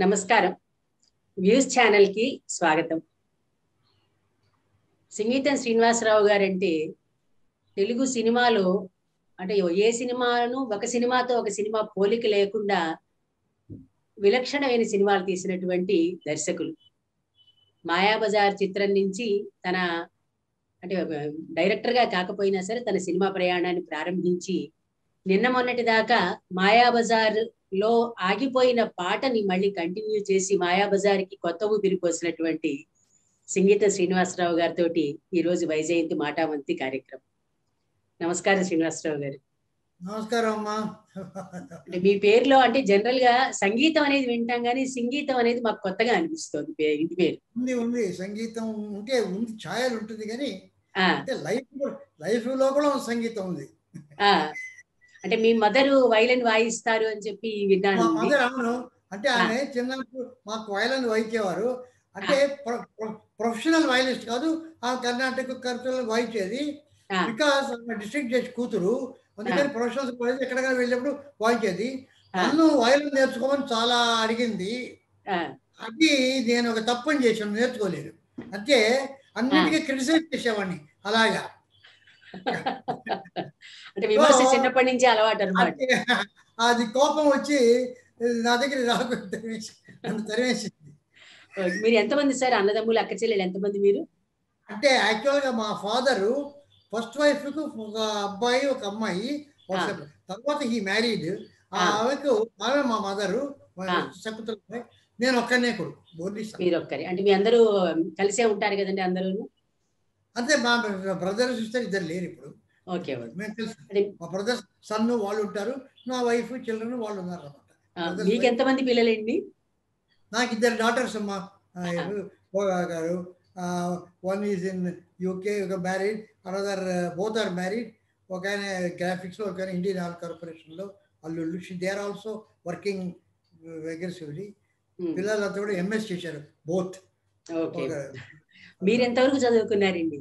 నమస్కారం views channel కి స్వాగతం సంగీతం శ్రీనివాసరావు గారంటే తెలుగు సినిమాలో అంటే ఏ సినిమాను ఒక సినిమాతో ఒక సినిమా పోలిక లేకుండా విలక్షణమైన సినిమాలు తీసినటువంటి దర్శకులు మాయాబజార్ చిత్రం నుంచి తన అంటే డైరెక్టర్ గా కాకపోయినా సరే తన సినిమా ప్రయాణాన్ని ప్రారంభించి నిన్న మొన్నటి దాకా మాయాబజార్ లో ఆగిపోయిన పాటని మళ్ళీ కంటిన్యూ చేసి మాయాబజార్కి కొత్త ఊపిరి పోసినటువంటి సంగీత శ్రీనివాసరావు గారితో ఈ రోజు వైజయంతి మాటామంతి కార్యక్రమం నమస్కారం శ్రీనివాసరావు గారు నమస్కారం అమ్మా అంటే మీ పేరులో అంటే జనరల్ గా సంగీతం అనేది వింటాం కానీ సంగీతం అనేది మాకు కొత్తగా అనిపిస్తుంది పే- ఇంటి పేరు ఉంది ఉంది సంగీతం ఉంటే ఉంది ఛాయలు ఉంటుంది కానీ ఆ అంటే లైఫ్ లైఫ్ లో కూడా సంగీతం ఉంది ఆ అంటే మీ మదరు వైలన్ వాయిస్తారు అని చెప్పి విన్నాను మా మదర్ అవును అంటే ఆమె చిన్నప్పుడు మాకు వయలిన్ వాయించేవారు అంటే ప్రొఫెషనల్ వయలిస్ట్ కాదు ఆ కర్ణాటక కల్చరల్ వాయించేది ఆ. బికాస్ ఆమె డిస్ట్రిక్ట్ జడ్జ్ కూతురు అందుకని ప్రొఫెషనల్స్ కాలేజ్ ఎక్కడికైనా వెళ్ళినప్పుడు వాయించేది ఆ. నన్ను వయలిన్ నేర్చుకోమని చాలా అడిగింది ఆ, అది నేను ఒక తప్పని చేశాను నేర్చుకోలేదు అంటే అన్నిటికీ క్రిటిసైజ్ చేసేవాడిని అలాగా అంటే విమర్శ చిన్నప్పటి నుంచి అలవాటు అనమాట అంటే అది కోపం వచ్చి నా దగ్గర రాకు తరివేసి నన్ను తరివేసింది మీరు ఎంతమంది సార్ అన్నదమ్ములు అక్క చెల్లెలు ఎంతమంది మీరు అంటే యాక్చువల్గా మా ఫాదరు ఫస్ట్ వైఫ్ కు ఒక అబ్బాయి ఒక అమ్మాయి ఒక ఆ. separate. తర్వాత ఈ మ్యారీడ్ ఆ. ఆమెకు ఆమె మా మదరు ఆ. సకుతులు నేను ఒక్కనే కొడుకు బోర్డిస్ మీరు ఒక్కరి అంటే మీ అందరూ కలిసే ఉంటారు కదండి అందరూ అంతే మా బ్రదర్ సిస్టర్ ఇద్దరు లేరు ఇప్పుడు ఓకే ఓకే మేము తెలుసు అదే. మా బ్రదర్స్ సన్ను వాళ్ళు ఉంటారు నా వైఫ్ చిల్డ్రన్ వాళ్ళు ఉన్నారు అనమాట ఆ, మీకు ఎంతమంది పిల్లలండి నాకు ఇద్దరు డాటర్స్ అమ్మా ఆ, ఆహా. Bhoga garu one is in UK ఒక married another both are married ఒక ఆయన గ్రాఫిక్స్లో ఒక ఆయన ఇండియన్ ఆయిల్ కార్పొరేషన్లో అల్లుళ్ళు they are also working aggressively um, పిల్లలంతా కూడా ఎంఎస్ చేశారు బోత్ ఓకే మీరు ఎంతవరకు చదువుకున్నారండి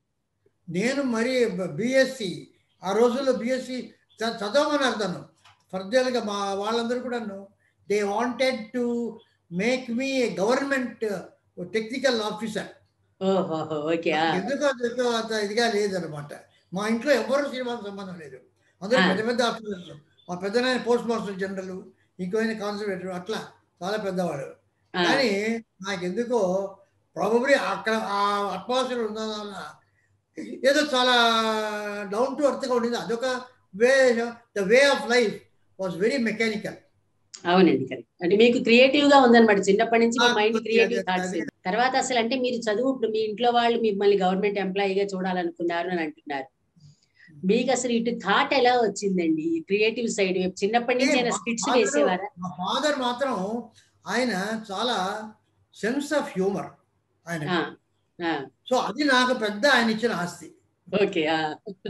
నేను మరి బిఎస్సి ఆ రోజుల్లో బిఎస్సి చదవమని అర్థను ఫర్దర్గా మా వాళ్ళందరూ కూడాను they wanted to make me government technical officer ఓహో ఓకే ఆ, ఎందుకు అది ఎక్కువ అంత ఇదిగా లేదనమాట మా ఇంట్లో ఎవరు సినిమాకు సంబంధం లేదు అందరూ ఆ. పెద్ద పెద్ద ఆఫీసర్స్ మా పెద్దనాయన పోస్ట్ మాస్టర్ జనరల్ ఇంకో ఆయన కాన్సర్వేటర్ అట్లా చాలా పెద్దవాడు ఆ, కానీ నాకు ఎందుకో ప్రాబబ్లీ అక్కడ ఆ అట్మాస్ఫియర్ ఉన్న వల్ల ఏదో చాలా డౌన్ టు అర్త్గా ఉండింది అదొక way the way of life was very mechanical అవునండి కరెక్ట్ అంటే మీకు క్రియేటివ్ గా ఉందన్నమాట చిన్నప్పటి నుంచి మీ ఆ, మైండ్ కొద్దిగా క్రియేటివ్ అదే, థాట్స్ అదే. తర్వాత అసలు అంటే మీరు చదువు ఇప్పుడు మీ ఇంట్లో వాళ్ళు మిమ్మల్ని గవర్నమెంట్ ఎంప్లాయీగా చూడాలనుకున్నారు అని అంటున్నారు మీకు అసలు ఇటు థాట్ ఎలా వచ్చిందండి క్రియేటివ్ సైడ్ చిన్నప్పటి నుంచి ఆయన మా స్కిట్స్ father- వేసేవారా మా ఫాదర్ మాత్రం ఆయన చాలా సెన్స్ ఆఫ్ హ్యూమర్ ఆయన ఆ, ఆ, సో అది నాకు పెద్ద ఆయన ఇచ్చిన ఆస్తి ఓకే ఆ,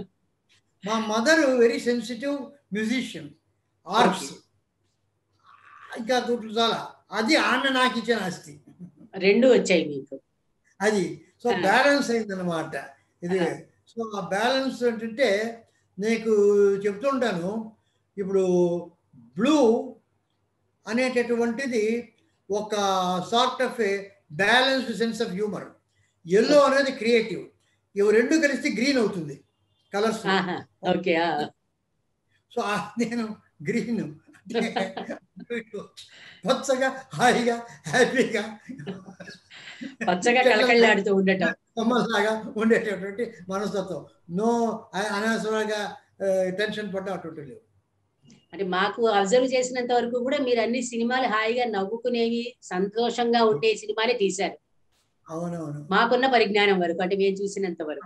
మా mother very sensitive musician arts ఇంకా గుట్లు చాలా అది ఆమె నాకు ఇచ్చిన ఆస్తి రెండు వచ్చాయి మీకు అది సో ఆ. బ్యాలెన్స్ అయిందనమాట ఇది ఆ. సో ఆ బ్యాలెన్స్ ఏంటంటే నీకు చెప్తుంటాను ఇప్పుడు బ్లూ అనేటటువంటిది ఒక sort of a balanced sense of humour yellow అనేది క్రియేటివ్ ఇవి రెండు కలిస్తే గ్రీన్ అవుతుంది కలర్స్ ఆహా, ఓకే ఆ, సో ఆ నేను గ్రీన్ పచ్చగా హాయిగా హ్యాపీగా పచ్చగా కళకళలాడుతూ ఉండటం బొమ్మలాగా ఉండేటటువంటి మనస్తత్వం నో అనవసరంగా టెన్షన్ పడ్డ అటువంటి లేవు అంటే మాకు అబ్జర్వ్ చేసినంత వరకు కూడా మీరు అన్ని సినిమాలు హాయిగా నవ్వుకునేవి సంతోషంగా ఉండే సినిమాలే తీశారు అవునవును మాకున్న పరిజ్ఞానం వరకు అంటే మేము చూసినంత వరకు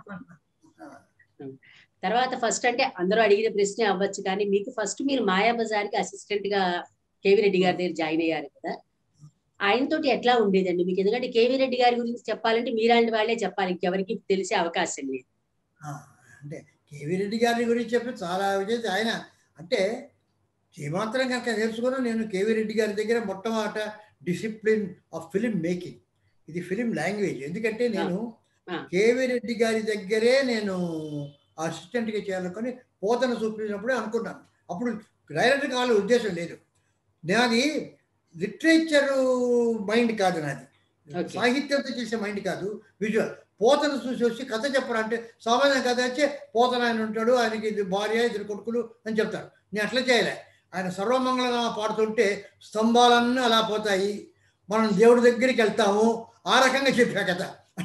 తర్వాత ఫస్ట్ అంటే అందరూ అడిగిన ప్రశ్నే అవ్వచ్చు కానీ మీకు ఫస్ట్ మీరు మాయాబజార్కి అసిస్టెంట్ గా కేవీ రెడ్డి గారి దగ్గర జాయిన్ అయ్యారు కదా ఆయనతోటి ఎట్లా ఉండేదండి మీకు ఎందుకంటే కేవీ రెడ్డి గారి గురించి చెప్పాలంటే మీలాంటి వాళ్ళే చెప్పాలి ఇంకెవరికి తెలిసే అవకాశం లేదు ఆ, అంటే కేవీ రెడ్డి గారి గురించి చెప్పి చాలా విజయ్ ఆయన అంటే ఏమాత్రం కనుక నేర్చుకున్నా నేను కేవీ రెడ్డి గారి దగ్గర మొట్టమొదట డిసిప్లిన్ ఆఫ్ ఫిలిం మేకింగ్ ఇది ఫిలిం లాంగ్వేజ్ ఎందుకంటే నేను ఆ. కేవీ రెడ్డి గారి దగ్గరే నేను అసిస్టెంట్గా చేయాలనుకొని పోతన చూపించినప్పుడే అనుకున్నాను అప్పుడు డైరెక్టర్ కావాలి ఉద్దేశం లేదు నాది లిటరేచర్ మైండ్ కాదు నాది Okay. సాహిత్యంతో చేసే మైండ్ కాదు విజువల్ పోతను చూసి వచ్చి కథ చెప్పడం అంటే సామాన్య కథ వచ్చి పోతన ఆయన ఉంటాడు ఆయనకి ఇది భార్య ఇద్దరు కొడుకులు అని చెప్తారు నేను అట్లా చేయలే ఆయన సర్వమంగళనామ పాడుతుంటే స్తంభాలన్నీ అలా పోతాయి మనం దేవుడి దగ్గరికి వెళ్తాము ఆ రకంగా చెప్పా కథ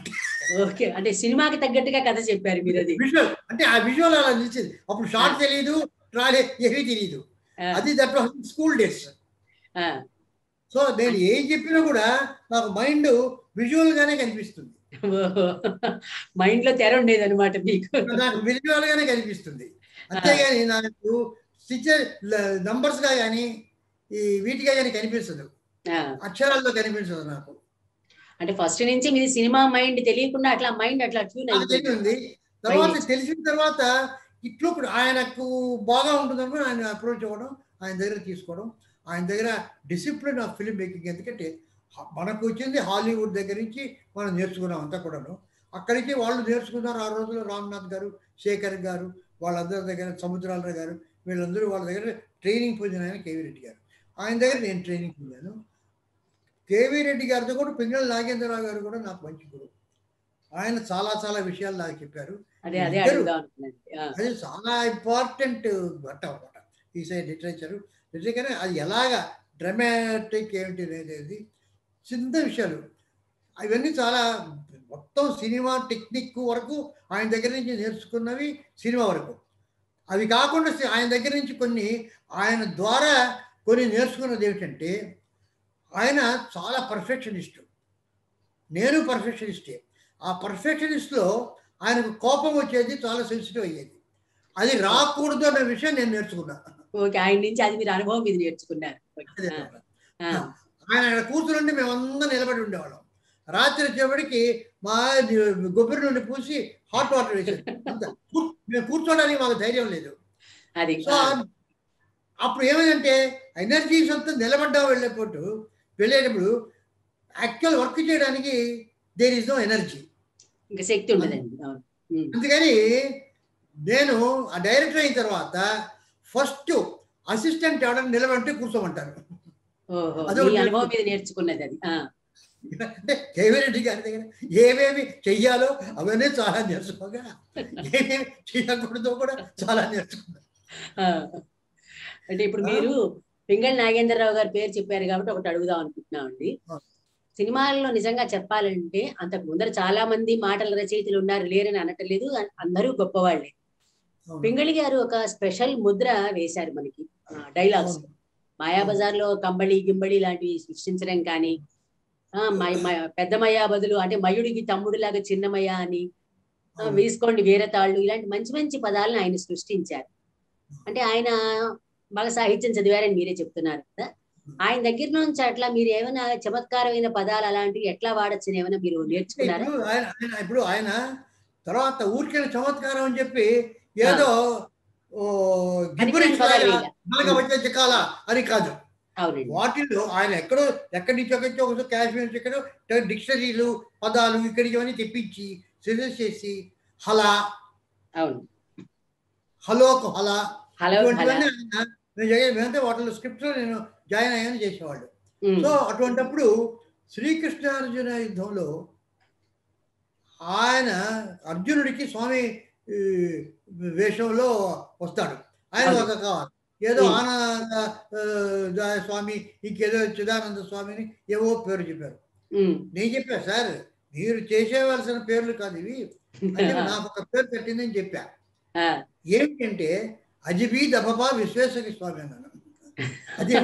ఓకే అంటే సినిమాకి తగ్గట్టుగా కథ చెప్పారు మీరు అది విజువల్ అంటే ఆ విజువల్ అలా నిలిచింది అప్పుడు షార్ట్ తెలియదు ట్రాలే ఏమీ తెలియదు ఆ, అది దట్ వాస్ స్కూల్ డేస్ ఆ, సో నేను ఏం చెప్పినా కూడా నాకు మైండ్ విజువల్ గానే కనిపిస్తుంది ఓహో. మైండ్ లో తెర ఉండేది అనమాట మీకు నాకు విజువల్ గానే కనిపిస్తుంది అంతేగాని నాకు స్టిచర్ నంబర్స్ గా కానీ ఈ వీటిగా కానీ కనిపించదు ఆ, అక్షరాల్లో కనిపించదు నాకు అంటే ఫస్ట్ నుంచి మీది సినిమా మైండ్ తెలియకుండా అట్లా మైండ్ అట్లా ట్యూన్ నాకు తెలిసింది తర్వాత తెలిసిన తర్వాత ఇట్లు ఇప్పుడు ఆయనకు బాగా ఉంటుందని ఆయన అప్రోచ్ అవ్వడం ఆయన దగ్గర తీసుకోవడం ఆయన దగ్గర డిసిప్లిన్ ఆఫ్ ఫిల్మ్ మేకింగ్ ఎందుకంటే హ- మనకు వచ్చింది హాలీవుడ్ దగ్గర నుంచి మనం నేర్చుకున్నాం అంతా కూడాను అక్కడి నుంచి వాళ్ళు నేర్చుకున్నారు ఆ రోజుల్లో రామ్నాథ్ గారు శేఖర్ గారు వాళ్ళందరి దగ్గర సముద్రాలరావు గారు వీళ్ళందరూ వాళ్ళ దగ్గర ట్రైనింగ్ పొందిన ఆయన కేవీ రెడ్డి గారు ఆయన దగ్గర నేను ట్రైనింగ్ పొందాను కేవీ రెడ్డి గారితో కూడా పింగళ నాగేంద్రరావు గారు కూడా నాకు మంచి గురువు ఆయన చాలా చాలా విషయాలు నాకు చెప్పారు అదే అదే ఇద్దరు. అడుగుదాం అనుకున్నాను ఆ, అది చాలా ఇంపార్టెంట్ ఘట్ట అనమాట ఈ సైడ్ లిటరేచర్ లిటరేచర్ అది ఎలాగా డ్రమాటిక్ ఏమిటి అనేది చిన్న విషయాలు అవన్నీ చాలా మొత్తం సినిమా టెక్నిక్ వరకు ఆయన దగ్గర నుంచి నేర్చుకున్నవి సినిమా వరకు అవి కాకుండా సి- ఆయన దగ్గర నుంచి కొన్ని ఆయన ద్వారా కొన్ని నేర్చుకున్నది ఏమిటంటే ఆయన చాలా పర్ఫెక్షనిస్ట్ నేను పర్ఫెక్షనిస్టే ఆ పర్ఫెక్షనిస్ట్లో ఆయనకు కోపం వచ్చేది చాలా సెన్సిటివ్ అయ్యేది అది రాకూడదు అన్న విషయం నేను నేర్చుకున్నా ఓకే ఆయన నుంచి అది మీరు అనుభవం మీద నేర్చుకున్నారు అదే ఆ, అన్నమాట. ఆ, ఆయన అక్కడ కూర్చుంటే మేమందరం నిలబడి ఉండేవాళ్ళం రాత్రి వచ్చేప్పటికి మా గొబ్బరి నుండి పూసి హాట్ వాటర్ వేసేది అంత కూ- మేము కూర్చోడానికి మాకు ధైర్యం లేదు అది సో అప్పుడు ఏమైందంటే ఎనర్జీస్ అంతా నిలబడ్డా వెళ్ళేపోటు వెళ్ళేటప్పుడు యాక్చువల్ వర్క్ చేయడానికి దేర్ ఇస్ నో ఎనర్జీ ఇంకా శక్తి ఉండదండి అవును ఉమ్, అందుకని నేను ఆ డైరెక్టర్ అయిన తర్వాత ఫస్ట్ అసిస్టెంట్ ఎవరైనా నిలబడితే కూర్చోమంటారు ఓహో అదొకటి మీ అనుభవం మీద నేర్చుకున్నది అది ఆ, అంటే కేవీ రెడ్డి గారి దగ్గర ఏమేమి చెయ్యాలో అవన్నీ చాలా నేర్చుకోగా ఏమేమి చేయకూడదో కూడా చాలా నేర్చుకున్నా ఆ. అంటే ఇప్పుడు మీరు పింగళి నాగేంద్రరావు గారి పేరు చెప్పారు కాబట్టి ఒకటి అడుగుదాం అనుకుంటున్నామండి ఆ. సినిమాల్లో నిజంగా చెప్పాలంటే అంతకు ముందర చాలా మంది మాటల రచయితలు ఉన్నారు లేరని అనట్లేదు అ- అందరూ గొప్పవాళ్లే అవును. పింగళి గారు ఒక స్పెషల్ ముద్ర వేశారు మనకి డైలాగ్స్ అవును. మాయాబజార్ లో కంబళి గింబళి లాంటివి సృష్టించడం కానీ ఆ, మై- మై- పెద్ద మయ్య బదులు అంటే మయుడికి తమ్ముడు లాగా చిన్నమయ్య అని ఆ, అవును. వేసుకోండి వేరే తాళ్ళు ఇలాంటి మంచి మంచి పదాలను ఆయన సృష్టించారు అంటే ఆయన బాగా సాహిత్యం చదివారని మీరే చెప్తున్నారు కదా ఆయన దగ్గర నుంచి అట్లా మీరు ఏమైనా చమత్కారమైన పదాలు అలాంటివి ఎట్లా వాడచ్చు ఏమైనా మీరు నేర్చుకున్నారా ఇప్పుడు ఆయన ఆయన ఇప్పుడు ఆయన తర్వాత ఊరికే చమత్కారం అని చెప్పి ఏదో ఓ గిబ్బరి పనికిరాని పదాలు వేయాల. బాగా వచ్చే చిక్కాల అని కాదు అవునండి వాటిల్లో ఆయన ఎక్కడో ఎక్కడి నుంచి ఒకటి ఒకటి కాశ్మీర్ నుంచి ఎక్కడో డిక్షనరీలు పదాలు ఇక్కడికి ఇవన్నీ తెప్పించి సజెస్ట్ చేసి హలా అవును హలోకు హలా హలో హలో ఇటువంటివన్నీ ఆయన నేను చదివే- మేమంటే వాటిలో స్క్రిప్ట్లో నేను జాయిన్ అయ్యాను చేసేవాళ్ళు ఉమ్, సో అటువంటప్పుడు శ్రీకృష్ణార్జున యుద్ధంలో ఆయన అర్జునుడికి స్వామి ఈ, వేషంలో వస్తాడు ఆయన అవును. ఒక కావాలి ఏదో ఉమ్. ఆనంద ఆ, దా- స్వామి ఇంకేదో చిదానంద స్వామిని ఏవో పేరు చెప్పారు ఉమ్, నేను చెప్పా సార్ మీరు చేసేవలసిన పేర్లు కాదు ఇవి అంటే నాకు ఒక పేరు పెట్టిందని చెప్పా ఆ, ఏమిటంటే అజిబీ దబబా విశ్వేశ్వర స్వామి అన్నాను అదే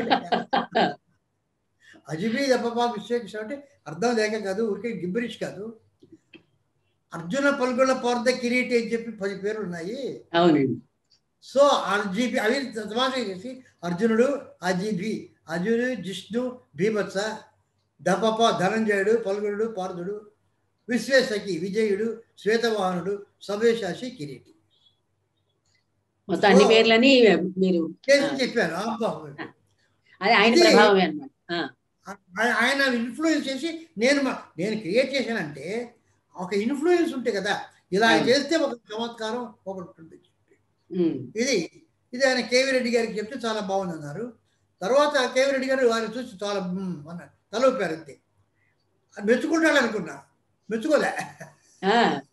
అజిబీ దబబా విశ్వేశ్వర స్వామి అంటే అర్థం లేక కాదు ఊరికే గిబ్బరిష్ కాదు అర్జున పల్గొల పార్ద కిరీటి అని చెప్పి పది పేర్లు ఉన్నాయి అవునండి సో అర్జీబి అవి తమాషా చేసి అర్జునుడు అజిబి అర్జునుడు జిష్ణు భీభత్స దపప ధనంజయుడు పల్గుడు పార్థుడు విశ్వేశకి విజయుడు శ్వేతవాహనుడు సభేశాసి కిరీటి మొత్తం అన్ని పేర్లని మీరు చేసి ఆ. చెప్పాను అబ్బా. అది ఆయన ఇది- ప్రభావమే అన్నమాట ఆ, ఆ- ఆయన ఇన్ఫ్లుయెన్స్ చేసి నేను మా- నేను క్రియేట్ చేశానంటే ఒక ఇన్ఫ్లుయెన్స్ ఉంటే కదా ఇలా అవును. చేస్తే ఒక చమత్కారం ఒకటి ఉంటుంది ఉమ్, ఇది ఇది ఆయన కేవీ రెడ్డి గారికి చెప్తే చాలా బాగుంది అన్నారు తర్వాత కేవీ రెడ్డి గారు వారిని చూసి చాలా "మ్మ్" అన్నారు తల ఊపారు అంతే అది మెచ్చుకుంటాడు అనుకున్నా మెచ్చుకోలే ఆ,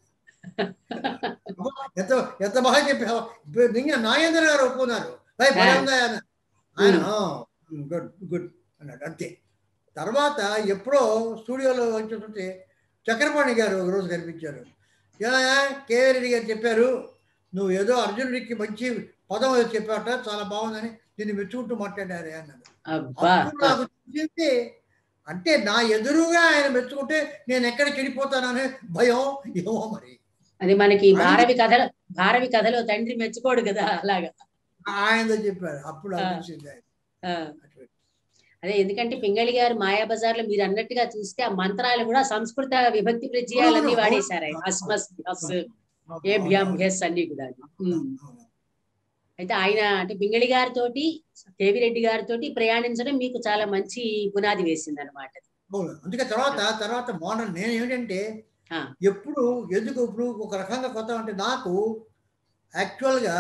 అబ్బా, ఎంత ఎంత బాగా చెప్పావు ఇప్పుడు ఇంకా నాగేంద్ర గారు ఒప్పుకున్నారు "ఏయ్, భలే ఉందా ఆయన ఆయన గుడ్ గుడ్ అన్నాడు అంతే తర్వాత ఎప్పుడో స్టూడియోలో వచ్చేస్తుంటే చక్రపాణి గారు ఒక రోజు కనిపించారు "ఏమయ్యా, కేవీ రెడ్డి గారు చెప్పారు నువ్వు ఏదో అర్జునుడికి మంచి పదం ఏదో చెప్పాట చాలా బాగుందని దీన్ని మెచ్చుకుంటూ మాట్లాడారే అన్నాడు అబ్బా అప్పుడు నాకు తెలిసింది అంటే నా ఎదురుగా ఆయన మెచ్చుకుంటే నేను ఎక్కడ చెడిపోతాననే భయం ఏమో మరి అది మనకి భారవి కథలో భారవి కథలో తండ్రి మెచ్చుకోడు కదా అలాగా ఆయన చెప్పారు అప్పుడు ఆ. అనిపించింది ఆయన. ఆ, అదే ఎందుకంటే పింగళి గారు మాయాబజార్ లో మీరు అన్నట్టుగా చూస్తే ఆ మంత్రాలు కూడా సంస్కృత విభక్తి ప్రత్యయాలన్నీ అవును, వాడేశారు ఆయన అవును. అస్మస్ హస్ ఏభ్యాం హెస్ అన్ని కూడా ఉమ్. అయితే ఆయన అంటే పింగళి గారితోటి కేవిరెడ్డి గారితో ప్రయాణించడం మీకు చాలా మంచి పునాది వేసింది అనమాట అవును అందుకే తర్వాత తర్వాత మోడల్ నేను ఏంటంటే ఆ. ఎప్పుడు ఎందుకు ఇప్పుడు ఒక రకంగా కొత్త అంటే నాకు యాక్చువల్గా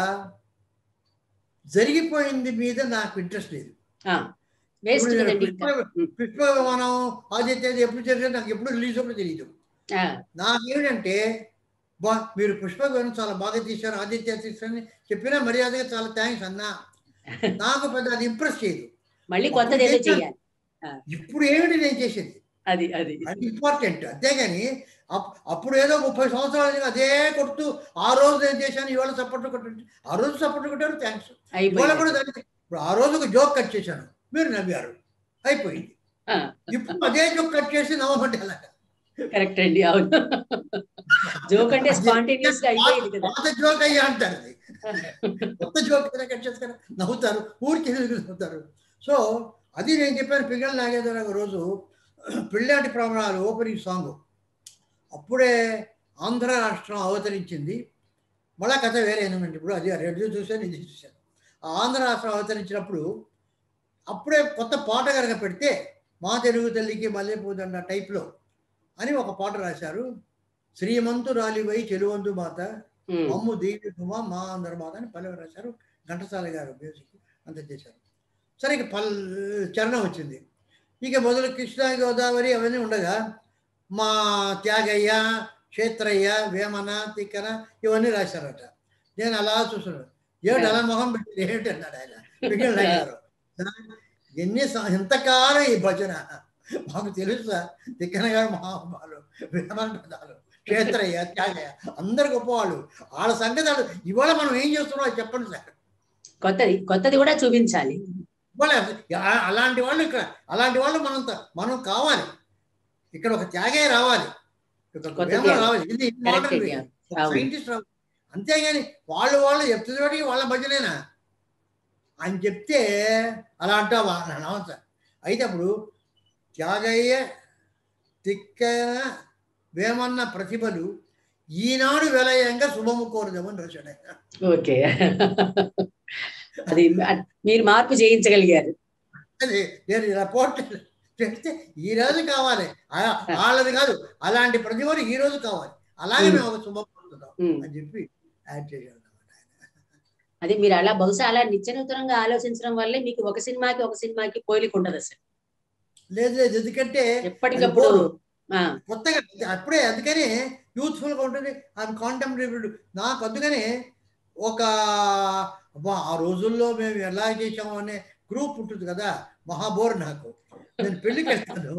జరిగిపోయింది మీద నాకు ఇంట్రెస్ట్ లేదు వేస్ట్ ఇప్పుడు కదండి పుష్ప ఇంకా ఉమ్. పుష్ప విమానం ఆదిత్యది ఎప్పుడు జరిగింది నాకు ఎప్పుడు రిలీజ్ అప్పుడు తెలియదు ఆ, నాకేమిటంటే బా మీరు పుష్ప విమానం చాలా బాగా తీశారు ఆదిత్య తీశారని చెప్పినా మర్యాదగా చాలా థ్యాంక్స్ అన్నా నాకు పెద్ద అది ఇంప్రెస్ చేయదు మళ్ళీ కొత్తది ఏదో చెయ్యాలి ఇప్పుడు ఏమిటి నేను చేసేది అది అది అది ఇంపార్టెంట్ అంతేగాని అప్- అప్పుడు ఏదో ముప్పై సంవత్సరాల నుంచి అదే కొడుతూ ఆ రోజు నేను చేశాను ఇవాళ సపోర్ట్ కొట్టు ఆ రోజు సపోర్ట్ కొట్టారు థ్యాంక్స్ ఇవాళ కూడా అయిపోయింది దానికి ఇప్పుడు ఆ రోజు ఒక జోక్ కట్ చేశాను మీరు నవ్వారు అయిపోయింది ఇప్పుడు అదే జోక్ కట్ చేసి నవ్వమంటే ఎలా కరెక్ట్ అండి అవును జోక్ అంటే స్పాంటేనియస్ గా అయిపోయింది కదా పాత జోక్ అయ్యా అంటారు అది కొత్త జోక్ ఏదైనా కట్ చేసుకొని నవ్వుతారు ఊరికి నవ్వుతారు సో అది నేను చెప్పాను పిల్లల నాగేంద్ర ఒక రోజు పిల్లాటి ప్రమాణాలు ఓపెనింగ్ సాంగ్ అప్పుడే ఆంధ్ర రాష్ట్రం అవతరించింది మళ్ళా కథ వేరే ఏంటంటే ఇప్పుడు అది రెడ్యూ చూశాను ఇది చూశాను ఆ ఆంధ్ర రాష్ట్రం అవతరించినప్పుడు అప్పుడే కొత్త పాట కనుక పెడితే మా తెలుగు తల్లికి మల్లెపూదండ టైప్లో అని ఒక పాట రాశారు శ్రీమంతురాలివై చెలువందు మాత ఉమ్. మమ్ము దేవి భువ మా అందరి మాత అని పల్లవి రాశారు ఘంటసాల గారు మ్యూజిక్ అంత చేశారు సరే ఇక పల్ చరణం వచ్చింది ఇక మొదలు కృష్ణ గోదావరి అవన్నీ ఉండగా మా త్యాగయ్య క్షేత్రయ్య వేమన తిక్కన ఇవన్నీ రాశారట నేను అలా చూస్తున్నాను ఏమిటి అలా మొహం పెట్టి ఏమిటి అన్నాడు ఆయన పిల్లలు అడిగారు. ఎన్ని సం- ఎంతకాలం ఈ భజన మాకు తెలుసా తిక్కన గారు మహాబాలు వేమన పదాలు క్షేత్రయ్య త్యాగయ్య అందరు గొప్పవాళ్ళు వాళ్ళ సంగతి వాళ్ళు ఇవాళ మనం ఏం చేస్తున్నాం అది చెప్పండి సార్ కొత్తది కొత్తది కూడా చూపించాలి ఇవాళ ఆ- అలాంటి వాళ్ళు ఇక్కడ అలాంటి వాళ్ళు మనం త- మనం కావాలి ఇక్కడ ఒక త్యాగయ్య రావాలి ఇక్కడ ఒక కొత్త వేమన త్యాగం. రావాలి ఇది కరెక్ట్ modern way. అండి ఒక అవును. సైంటిస్ట్ రావాలి అంతేగాని వాళ్ళు వాళ్ళు చెప్తున్నవాడికి వాళ్ళ భజనేనా అని చెప్తే అలా అంటావా అని అనవసరం సార్ అయితే అప్పుడు త్యాగయ్య తిక్క వేమన్న ప్రతిభలు ఈనాడు వెలయంగా శుభము కోరుదామని రాశాడు ఆయన ఓకే అది అ- మీరు మార్పు చేయించగలిగారు అది నేను రిపోర్ట్ పెడితే ఈ రోజు కావాలి ఆ- వాళ్ళది కాదు అలాంటి ప్రతిభలు ఈ రోజు కావాలి అలాగే మేము ఒక శుభం కోరుతున్నాం ఉమ్. అని చెప్పి యాడ్ చేశాడు అన్నమాట ఆయన. అది మీరు అలా బహుశా అలా నిత్యనూతనంగా ఆలోచించడం వల్లే మీకు ఒక సినిమాకి ఒక సినిమాకి పోలిక ఉండదు అసలు లేదు లేదు ఎందుకంటే ఎప్పటికప్పుడు అది ఆ, కొత్తగా అప్పుడే అందుకనే యూత్ఫుల్ గా ఉంటుంది అది కాంటెంపరీ నాకు అందుకనే ఒక అబ్బా, ఆ రోజుల్లో మేము ఎలా చేసాము అనే గ్రూప్ ఉంటుంది కదా మహాబోర్ నాకు నేను పెళ్లికి వెళ్తాను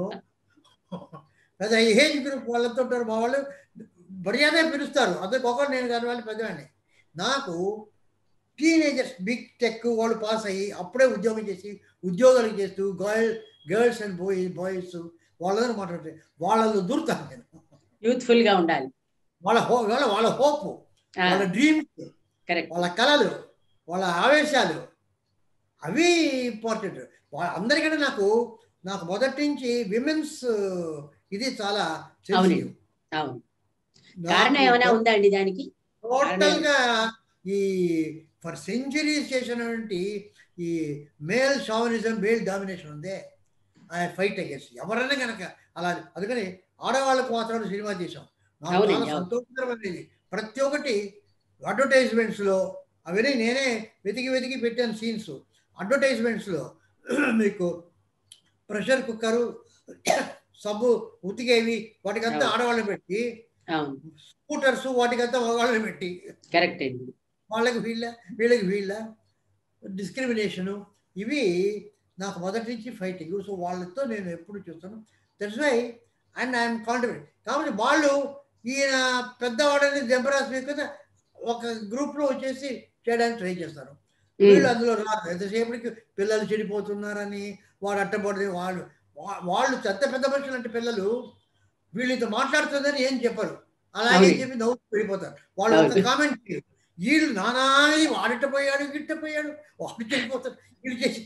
పెద్ద ఏజ్ గ్రూప్ వాళ్ళతో ఉంటారు మా వాళ్ళు మర్యాద పిలుస్తారు అందుకు ఒకరు నేను కాని వాళ్ళు పెద్దవాడిని నాకు టీనేజర్స్ బిగ్ టెక్ వాళ్ళు పాస్ అయ్యి అప్పుడే ఉద్యోగం చేసి ఉద్యోగాలు చేస్తూ girl girls and boy boys వాళ్ళతో మాట్లాడితే వాళ్ళలో దూరుతాను నేను యూత్ఫుల్ గా ఉండాలి వాళ్ళ హో వాళ్ళ వాళ్ళ హోప్ ఆ, వాళ్ళ డ్రీమ్స్ కరెక్ట్ వాళ్ళ కళలు వాళ్ళ ఆవేశాలు అవి ఇంపార్టెంట్ వాళ్ళ అందరికంటే నాకు నాకు మొదటి నుంచి విమెన్స్ ఇది చాలా అవునండి. అవును కారణం ఏమైనా ఉందా అండి దానికి టోటల్ గా ఈ ఫర్ సెంచరీస్ చేసినటువంటి ఈ మేల్ షావనిజం మేల్ డామినేషన్ ఉందే ఐ ఫైట్ అగేన్స్ ఎవరైనా కనుక అలా అందుకని ఆడవాళ్ళకు మాత్రం సినిమా చేసాం నాకు అవునండి, చాలా అవును. సంతోషకరమైనది ప్రతి ఒక్కటి అడ్వర్టైజ్మెంట్స్ లో అవన్నీ నేనే వెతికి వెతికి పెట్టాను సీన్స్ అడ్వర్టైజ్మెంట్స్ లో మీకు ప్రెషర్ కుక్కరు సబ్బు ఉతికేవి వాటికంతా అవును. ఆడవాళ్ళని పెట్టి అవును స్కూటర్స్ వాటికంతా మగవాళ్ళని పెట్టి కరెక్ట్ అండి వాళ్ళకి వీళ్ళ వీళ్ళకి వీళ్ళ డిస్క్రిమినేషను ఇవి నాకు మొదటి నుంచి ఫైటింగ్ సో వాళ్ళతో నేను ఎప్పుడు చూస్తాను that's why and I'm confident కాబట్టి వాళ్ళు ఈయన పెద్దవాడని దెబ్బరాసి మీకు ఒక గ్రూప్లో వచ్చేసి చేయడానికి ట్రై చేస్తారు వీళ్ళు అందులో రారు ఎంతసేపటికి పిల్లలు చెడిపోతున్నారని వాడు అట్టబడి వాళ్ళు వా- వాళ్ళు పెద్ద పెద్ద మనుషులు అంటే పిల్లలు వీళ్ళతో మాట్లాడుతుందని ఏం చెప్పరు అలాగే అవును. చెప్పి నవ్వు వెళ్ళిపోతారు వాళ్ళు ఒక అవును. కామెంట్ వీళ్ళు నానాది వాడిట పోయాడు గిట్ట పోయాడు వాడు చెడిపోతాడు వీళ్ళు చేసి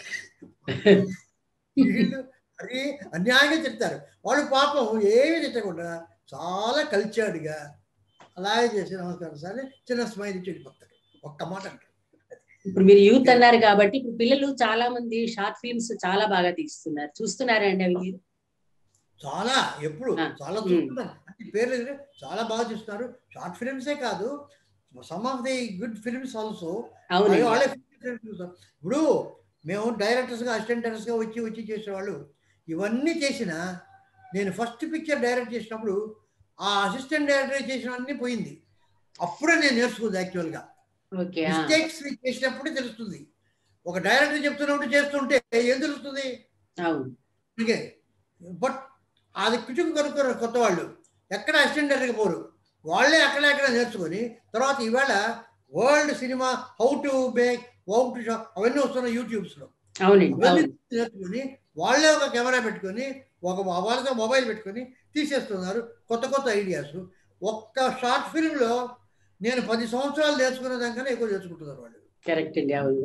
వీళ్ళు అది అన్యాయంగా చెప్తారు వాళ్ళు పాపం ఏమీ తిట్టకుండా చాలా కల్చర్డ్గా అలాగే చేసి నమస్కారం సరే చిన్న స్మైల్ చెడిపోతాడు ఒక్క మాట అంటారు ఇప్పుడు మీరు యూత్ అన్నారు కాబట్టి ఇప్పుడు పిల్లలు చాలా మంది షార్ట్ ఫిల్మ్స్ చాలా బాగా తీస్తున్నారు చూస్తున్నారా అండి అవి మీరు చాలా ఎప్పుడు ఆ, చాలా ఉమ్. చూస్తున్నాను అంటే పేర్లు ఎదురు చాలా బాగా చూస్తున్నారు షార్ట్ ఫిల్మ్సే కాదు some of the good films also అవునండి వాళ్ళే films చూస్తాం ఇప్పుడు మేము డైరెక్టర్స్గా అసిస్టెంట్ డైరెక్టర్స్గా వచ్చి వచ్చి చేసేవాళ్ళు ఇవన్నీ చేసిన నేను ఫస్ట్ పిక్చర్ డైరెక్ట్ చేసినప్పుడు ఆ అసిస్టెంట్ డైరెక్టర్ చేసినవన్నీ పోయింది అప్పుడే నేను నేర్చుకుంది యాక్చువల్గా ఓకే మిస్టేక్స్ చేసినప్పుడే తెలుస్తుంది ఒక డైరెక్టర్ చెప్తున్నప్పుడు చేస్తుంటే ఏం తెలుస్తుంది అవును అందుకే బట్ అది కుచుకు కనుక్కోరు కొత్త వాళ్ళు ఎక్కడ అసిస్టెంట్ డైరెక్టర్ పోరు వాళ్ళే అక్కడ ఎక్కడ నేర్చుకొని తర్వాత ఇవాళ world cinema how to make how to show అవన్నీ వస్తున్నాయి యూట్యూబ్స్లో అవునండి అవన్నీ అవును నేర్చుకొని వాళ్ళే ఒక కెమెరా పెట్టుకొని ఒక వాళ్ళతో మొబైల్ పెట్టుకొని తీసేస్తున్నారు కొత్త కొత్త ఐడియాస్ ఒక్క షార్ట్ ఫిల్మ్లో నేను పది సంవత్సరాలు నేర్చుకునే దానికన్నా ఎక్కువ నేర్చుకుంటున్నారు వాళ్ళు కరెక్ట్ అండి అవును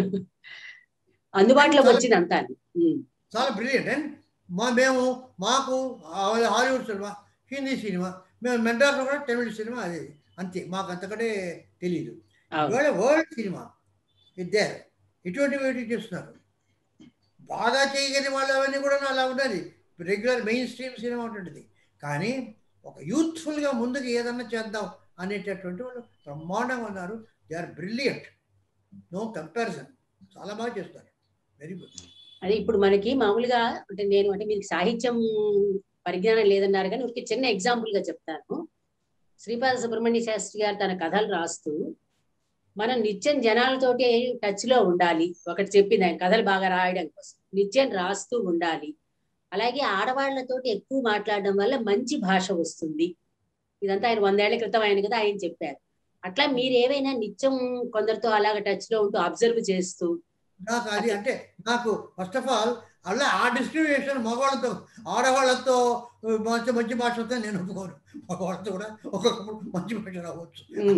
అందుబాటులోకి వచ్చింది అంతా ఉమ్, చాలా బ్రిలియంట్ అండ్ మా మేము మాకు ఆ- హాలీవుడ్ సినిమా హిందీ సినిమా మేము మెంటార్లో కూడా తమిళ సినిమా అది అంతే మాకు అంతకంటే తెలియదు అవును ఇవాళ వరల్డ్ సినిమా ఇదే ఇటువంటివి ఇటు చేస్తున్నారు బాగా చేయగలిగిన వాళ్ళు అవన్నీ కూడా అలా ఉండాలి రెగ్యులర్ మెయిన్ స్ట్రీమ్ సినిమా ఉంటుంది కానీ ఒక యూత్ఫుల్గా ముందుకు ఏదన్నా చేద్దాం అనేటటువంటి వాళ్ళు బ్రహ్మాండంగా ఉన్నారు they are brilliant no comparison చాలా బాగా చేస్తారు వెరీ గుడ్ అదే ఇప్పుడు మనకి మామూలుగా అంటే నేను అంటే మీకు సాహిత్యం పరిజ్ఞానం లేదన్నారు కానీ ఒక చిన్న ఎగ్జాంపుల్ గా చెప్తాను శ్రీపాద సుబ్రహ్మణ్య శాస్త్రి గారు తన కథలు రాస్తూ మనం నిత్యం జనాలతోటి టచ్ లో ఉండాలి ఒకటి చెప్పింది ఆయన కథలు బాగా రాయడం కోసం నిత్యం రాస్తూ ఉండాలి అలాగే ఆడవాళ్లతోటి ఎక్కువ మాట్లాడడం వల్ల మంచి భాష వస్తుంది ఇదంతా ఆయన వందేళ్ల క్రితం ఆయన కదా ఆయన చెప్పారు అట్లా మీరు ఏవైనా నిత్యం కొందరితో అలాగ టచ్ లో ఉంటూ అబ్జర్వ్ చేస్తూ నాకు అది అంటే నాకు ఫస్ట్ ఆఫ్ ఆల్ అలా ఆ డిస్క్రిమినేషన్ మగవాళ్ళతో ఆడవాళ్ళతో మంచి మంచి భాష వస్తే నేను ఒప్పుకోను మగవాళ్ళతో కూడా ఒక్కొక్కప్పుడు మంచి భాష రావచ్చు ఉమ్.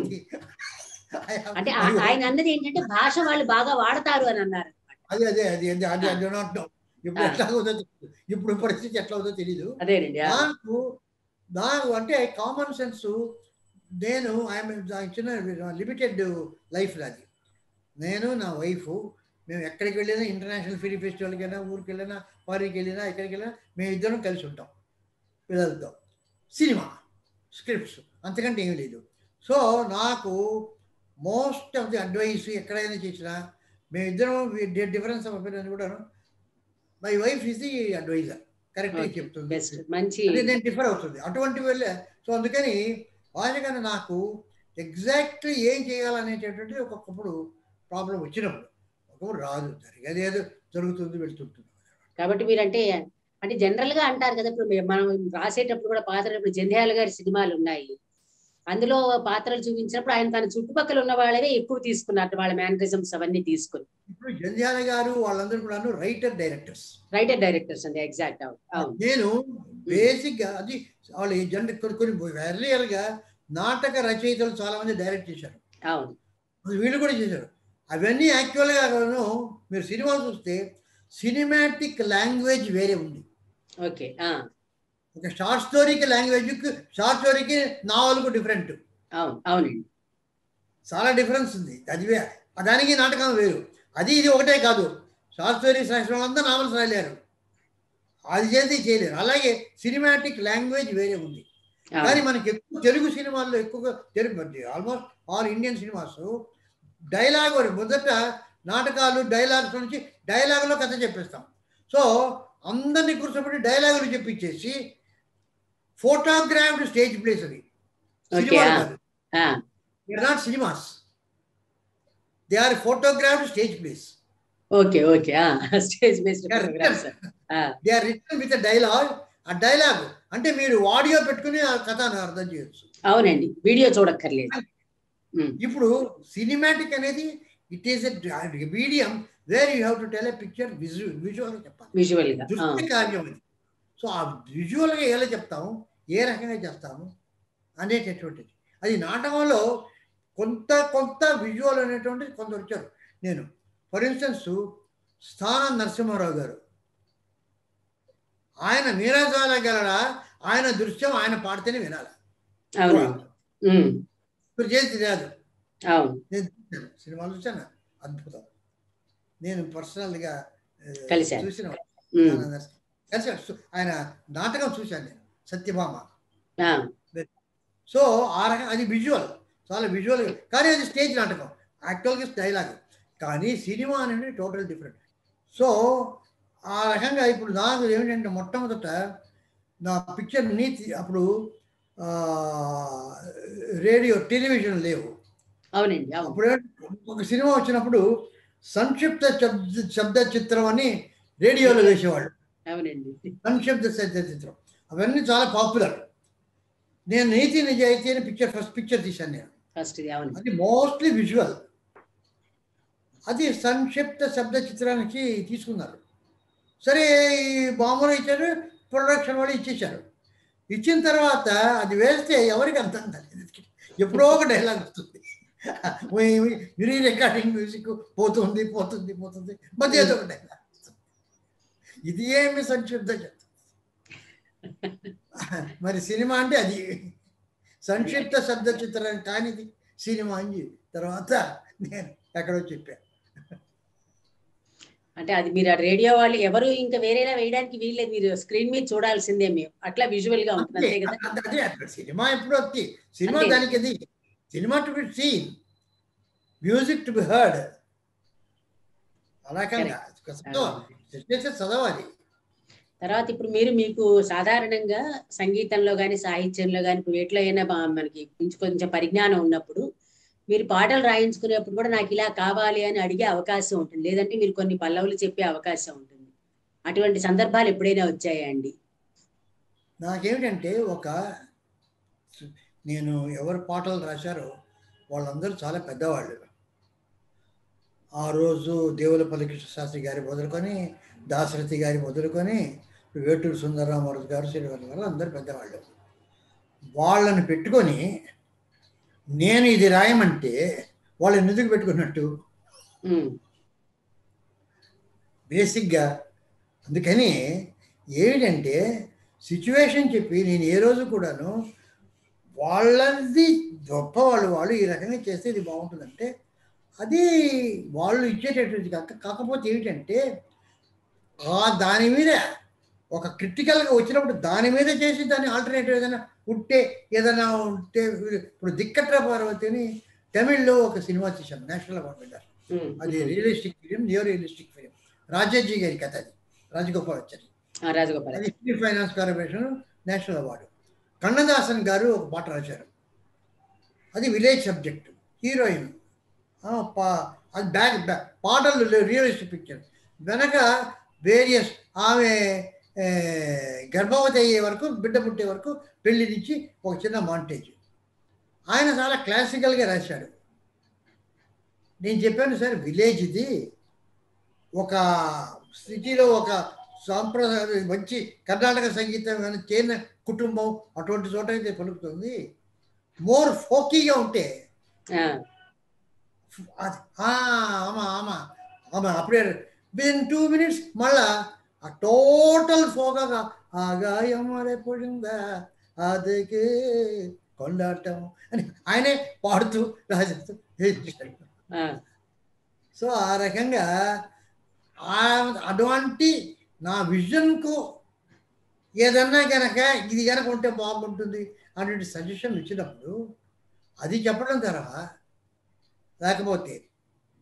అంటే ఆ- ఆయన అన్నది ఏంటంటే భాష వాళ్ళు బాగా వాడతారు అని అన్నారు అదే అదే అది అది అది ఆ. అది నాట్ నో ఇప్పుడు ఆ. ఎట్లా అవుతుందో తెలీదు. ఇప్పుడు పరిస్థితి ఎట్లా అవుతుందో తెలీదు అదేనండి ఆ, నాకు నాకు అంటే కామన్ సెన్స్ నేను ఐఎమ్ చిన్న లిమిటెడ్ లైఫ్ నాది నేను నా వైఫ్ మేము ఎక్కడికి వెళ్ళినా ఇంటర్నేషనల్ ఫిలిం ఫెస్టివల్కి వెళ్ళినా ఊరికి వెళ్ళినా వారికి వెళ్ళినా ఎక్కడికి వెళ్ళినా మేము ఇద్దరం కలిసి ఉంటాం పిల్లలతో సినిమా స్క్రిప్ట్స్ అంతకంటే ఏమీ లేదు సో నాకు మోస్ట్ ఆఫ్ ది అడ్వైస్ ఎక్కడైనా చేసినా మేమిద్దరం డిఫరెన్స్ ఆఫ్ ఒపీనియన్ కూడాను my wife is the adviser కరెక్ట్గా Okay, చెప్తుంది బెస్ట్ మంచి అంటే నేను డిఫర్ అవుతుంది అటువంటి వెళ్ళే సో అందుకని వాజగానే నాకు ఎగ్జాక్ట్లీ ఏం చేయాలనేటటువంటి ఒక్కొక్కప్పుడు ప్రాబ్లం వచ్చినప్పుడు ఒకప్పుడు రాదు జరిగేది ఏదో జరుగుతుంది వెళ్తుంటుంది కాబట్టి మీరంటే అంటే జనరల్ గా అంటారు కదా ఇప్పుడు మే- మనం రాసేటప్పుడు కూడా పాత్రలు ఇప్పుడు జంధ్యాల గారి సినిమాలు ఉన్నాయి అందులో పాత్రలు చూపించినప్పుడు ఆయన తన చుట్టుపక్కల ఉన్న వాళ్ళవే ఎక్కువ తీసుకున్నారు వాళ్ళ మేనరిజమ్స్ అవన్నీ తీసుకుని ఇప్పుడు జంధ్యాల గారు వాళ్ళందరూ కూడాను రైటర్ డైరెక్టర్స్ రైటర్ డైరెక్టర్స్ అండి ఎగ్జాక్ట్ అవును అవును నేను బేసిక్ గా అది వాళ్ళు ఈ జన కొన్ని కొన్ని ఎర్లియర్ గా నాటక రచయితలు చాలా మంది డైరెక్ట్ చేశారు అవును వీళ్ళు కూడా చేశారు అవన్నీ యాక్చువల్గా మీరు సినిమా చూస్తే సినిమాటిక్ లాంగ్వేజ్ వేరే ఉంది ఓకే ఆ ఒక షార్ట్ స్టోరీకి లాంగ్వేజ్ షార్ట్ స్టోరీకి నావల్కు డిఫరెంట్ అవును అవునండి చాలా డిఫరెన్స్ ఉంది అది వే- దానికి నాటకం వేరు అది ఇది ఒకటే కాదు షార్ట్ స్టోరీస్ రాసిన వాళ్ళంతా నావల్స్ రాయలేరు అది చేసి చేయలేరు అలాగే సినిమాటిక్ లాంగ్వేజ్ వేరే ఉంది కానీ అవును మనకి ఎక్కువ తెలుగు సినిమాల్లో ఎక్కువగా Telugu almost all Indian cinemas dialogue వరకు మొదట నాటకాలు డైలాగ్స్ నుంచి డైలాగులో కథ చెప్పేస్తాం సో అందరినీ కూర్చోబెట్టి డైలాగులు చెప్పించేసి ఫోటోగ్రాఫ్డ్ స్టేజ్ ప్లేస్ అది Okay, ఆ. They not cinemas they are photographed stage plays okay okay stage based Yeah, programmes they are written with dialogue ఆ డైలాగ్ అంటే మీరు ఆడియో పెట్టుకుని ఆ కథను అర్థం చేయొచ్చు అవునండి వీడియో చూడక్కర్లేదు ఉమ్, ఇప్పుడు సినిమాటిక్ అనేది it is a medium where you have to tell a picture visual విజువల్గా చెప్పాలి విజువల్ గా ఆ, దృష్టి కార్యం అది సో ఆ విజువల్గా ఎలా చెప్తాము ఏ రకంగా చేస్తాము అనేటటువంటిది అది నాటకంలో కొంత కొంత విజువల్ అనేటువంటిది కొంత వచ్చారు నేను ఫర్ ఇన్స్టెన్స్ స్థానం నరసింహారావు గారు ఆయన మీరాజాల గలడా ఆయన దృశ్యం ఆయన పాడితేనే వినాలి అవునండి ఉమ్, ఇప్పుడు చేసి రాదు అవును నేను చూశాను సినిమాలు చూశాను అద్భుతం నేను పర్సనల్గా ఆ, కలిశారు. చూసిన ఉమ్, ఆయన దర్శ- కలిశాను. సు- ఆయన నాటకం చూశాను నేను సత్యభామ ఆ, సో ఆ రకం అది విజువల్ చాలా విజువల్ కానీ అది స్టేజ్ నాటకం యాక్చువల్గా డైలాగ్ కానీ సినిమా అనేది టోటల్ డిఫరెంట్ సో ఆ రకంగా ఇప్పుడు నాకు ఏమిటంటే మొట్టమొదట నా పిక్చర్ నీతి అప్పుడు ఆ, రేడియో టెలివిజన్ లేవు అవునండి అవును అప్పుడు ఒక సినిమా వచ్చినప్పుడు సంక్షిప్త శబ్ద శబ్ద చిత్రం అని రేడియోలో వేసేవాళ్ళు అవునండి సంక్షిప్త శబ్ద చిత్రం అవన్నీ చాలా పాపులర్ నేను నీతి నిజాయితీ అని పిక్చర్ ఫస్ట్ పిక్చర్ తీశాను నేను ఫస్ట్ ఇది అవును అది మోస్ట్లీ విజువల్ అది సంక్షిప్త శబ్ద చిత్రానికి తీసుకున్నారు సరే ఈ మామూలు ఇచ్చారు ప్రొడక్షన్ వాళ్ళు ఇచ్చేశారు ఇచ్చిన తర్వాత అది వేస్తే ఎవరికి అర్థం కాలేదు ఎప్పుడో ఒక డైలాగ్ వస్తుంది రీ రికార్డింగ్ మ్యూజిక్ పోతుంది పోతుంది పోతుంది మధ్య ఏదో ఒక డైలాగ్ వస్తుంది ఇది ఏమి సంక్షిప్త చిత్రం మరి సినిమా అంటే అది సంక్షిప్త శబ్ద చిత్రం కానిది సినిమా అని తర్వాత నేను ఎక్కడో చెప్పాను అంటే అది మీరు ఆ రేడియో వాళ్ళు ఎవరు ఇంకా వేరేలా వేయడానికి వీల్లేదు మీరు స్క్రీన్ మీద చూడాల్సిందే మేము అట్లా విజువల్ గా ఉంటుంది అంతే కదా అదే అదే అదే సినిమా ఎప్పుడు వస్తుంది సినిమా అంతే. దానికి అది cinema to be seen music to be heard అలాగంగా చేస్తే చదవాలి తర్వాత ఇప్పుడు మీరు మీకు సాధారణంగా సంగీతంలో కానీ సాహిత్యంలో కానీ వేటిలో అయినా బా- మనకి కొంచెం కొంచెం పరిజ్ఞానం ఉన్నప్పుడు మీరు పాటలు రాయించుకునేప్పుడు కూడా నాకు ఇలా కావాలి అని అడిగే అవకాశం ఉంటుంది లేదంటే మీరు కొన్ని పల్లవులు చెప్పే అవకాశం ఉంటుంది అటువంటి సందర్భాలు ఎప్పుడైనా వచ్చాయా అండి నాకేమిటంటే ఒక నేను ఎవరు పాటలు రాశారో వాళ్ళందరూ చాలా పెద్దవాళ్ళు ఆ రోజు దేవులపల్లి కృష్ణ శాస్త్రి గారి మొదలుకొని దాశరథి గారి మొదలుకొని వేటూరు సుందరరామరాజు గారు శ్రీనివాస గారు అందరు పెద్దవాళ్ళు వాళ్ళని పెట్టుకొని నేను ఇది రాయమంటే వాళ్ళని ఎందుకు పెట్టుకున్నట్టు ఉమ్, బేసిక్గా అందుకని ఏమిటంటే సిచ్యువేషన్ చెప్పి నేను ఏ రోజు కూడాను వాళ్ళది గొప్ప వాళ్ళు వాళ్ళు ఈ రకంగా చేస్తే ఇది బాగుంటుందంటే అది వాళ్ళు ఇచ్చేటటువంటి కాక కాకపోతే ఏమిటంటే ఆ దాని మీద ఒక క్రిటికల్గా వచ్చినప్పుడు దాని మీద చేసి దాన్ని ఆల్టర్నేటివ్ ఏదైనా ఉంటే ఏదైనా ఉంటే ఇప్పుడు దిక్కట్ర పార్వతి అని తమిళ్లో ఒక సినిమా తీశాను నేషనల్ అవార్డు విన్నారు ఉమ్, అది realistic film neo realistic film Rajaji గారి కథ అది రాజగోపాల్ వచ్చారు ఆ, రాజగోపాల్ అది steel finance corporation national award Kannadasan గారు ఒక పాట రాశారు అది విలేజ్ సబ్జెక్ట్ హీరోయిన్ ఆ, పా- అది బ్యాక్ బ్యాక్ పాటలు రియలిస్టిక్ పిక్చర్ వెనక వేరియస్ ఆమె ఏ, గర్భవతి అయ్యే వరకు బిడ్డ పుట్టే వరకు పెళ్లి నుంచి ఒక చిన్న మాంటేజ్ ఆయన చాలా క్లాసికల్గా రాశాడు నేను చెప్పాను సార్ విలేజ్ ఇది ఒక సిటీలో ఒక సాంప్రదాయ మంచి కర్ణాటక సంగీతం కానీ చేరిన కుటుంబం అటువంటి చోట అయితే పలుకుతుంది మోర్ ఫోకీగా ఉంటే ఆ, అది ఆ, ఆమా ఆమా ఆమా అప్పుడే విన్ టూ మినిట్స్ మళ్ళా ఆ టోటల్ ఫోకగా ఆ గాయం పడిందా అదికే కొల్లాటం అని ఆయనే పాడుతూ రాజేస్తూ చేశాడు. ఆ, సో ఆ రకంగా ఆ అటువంటి నా విజన్కు ఏదన్నా కనుక ఇది కనుక ఉంటే బాగుంటుంది అనేటువంటి సజెషన్ ఇచ్చినప్పుడు అది చెప్పడం తరహా లేకపోతే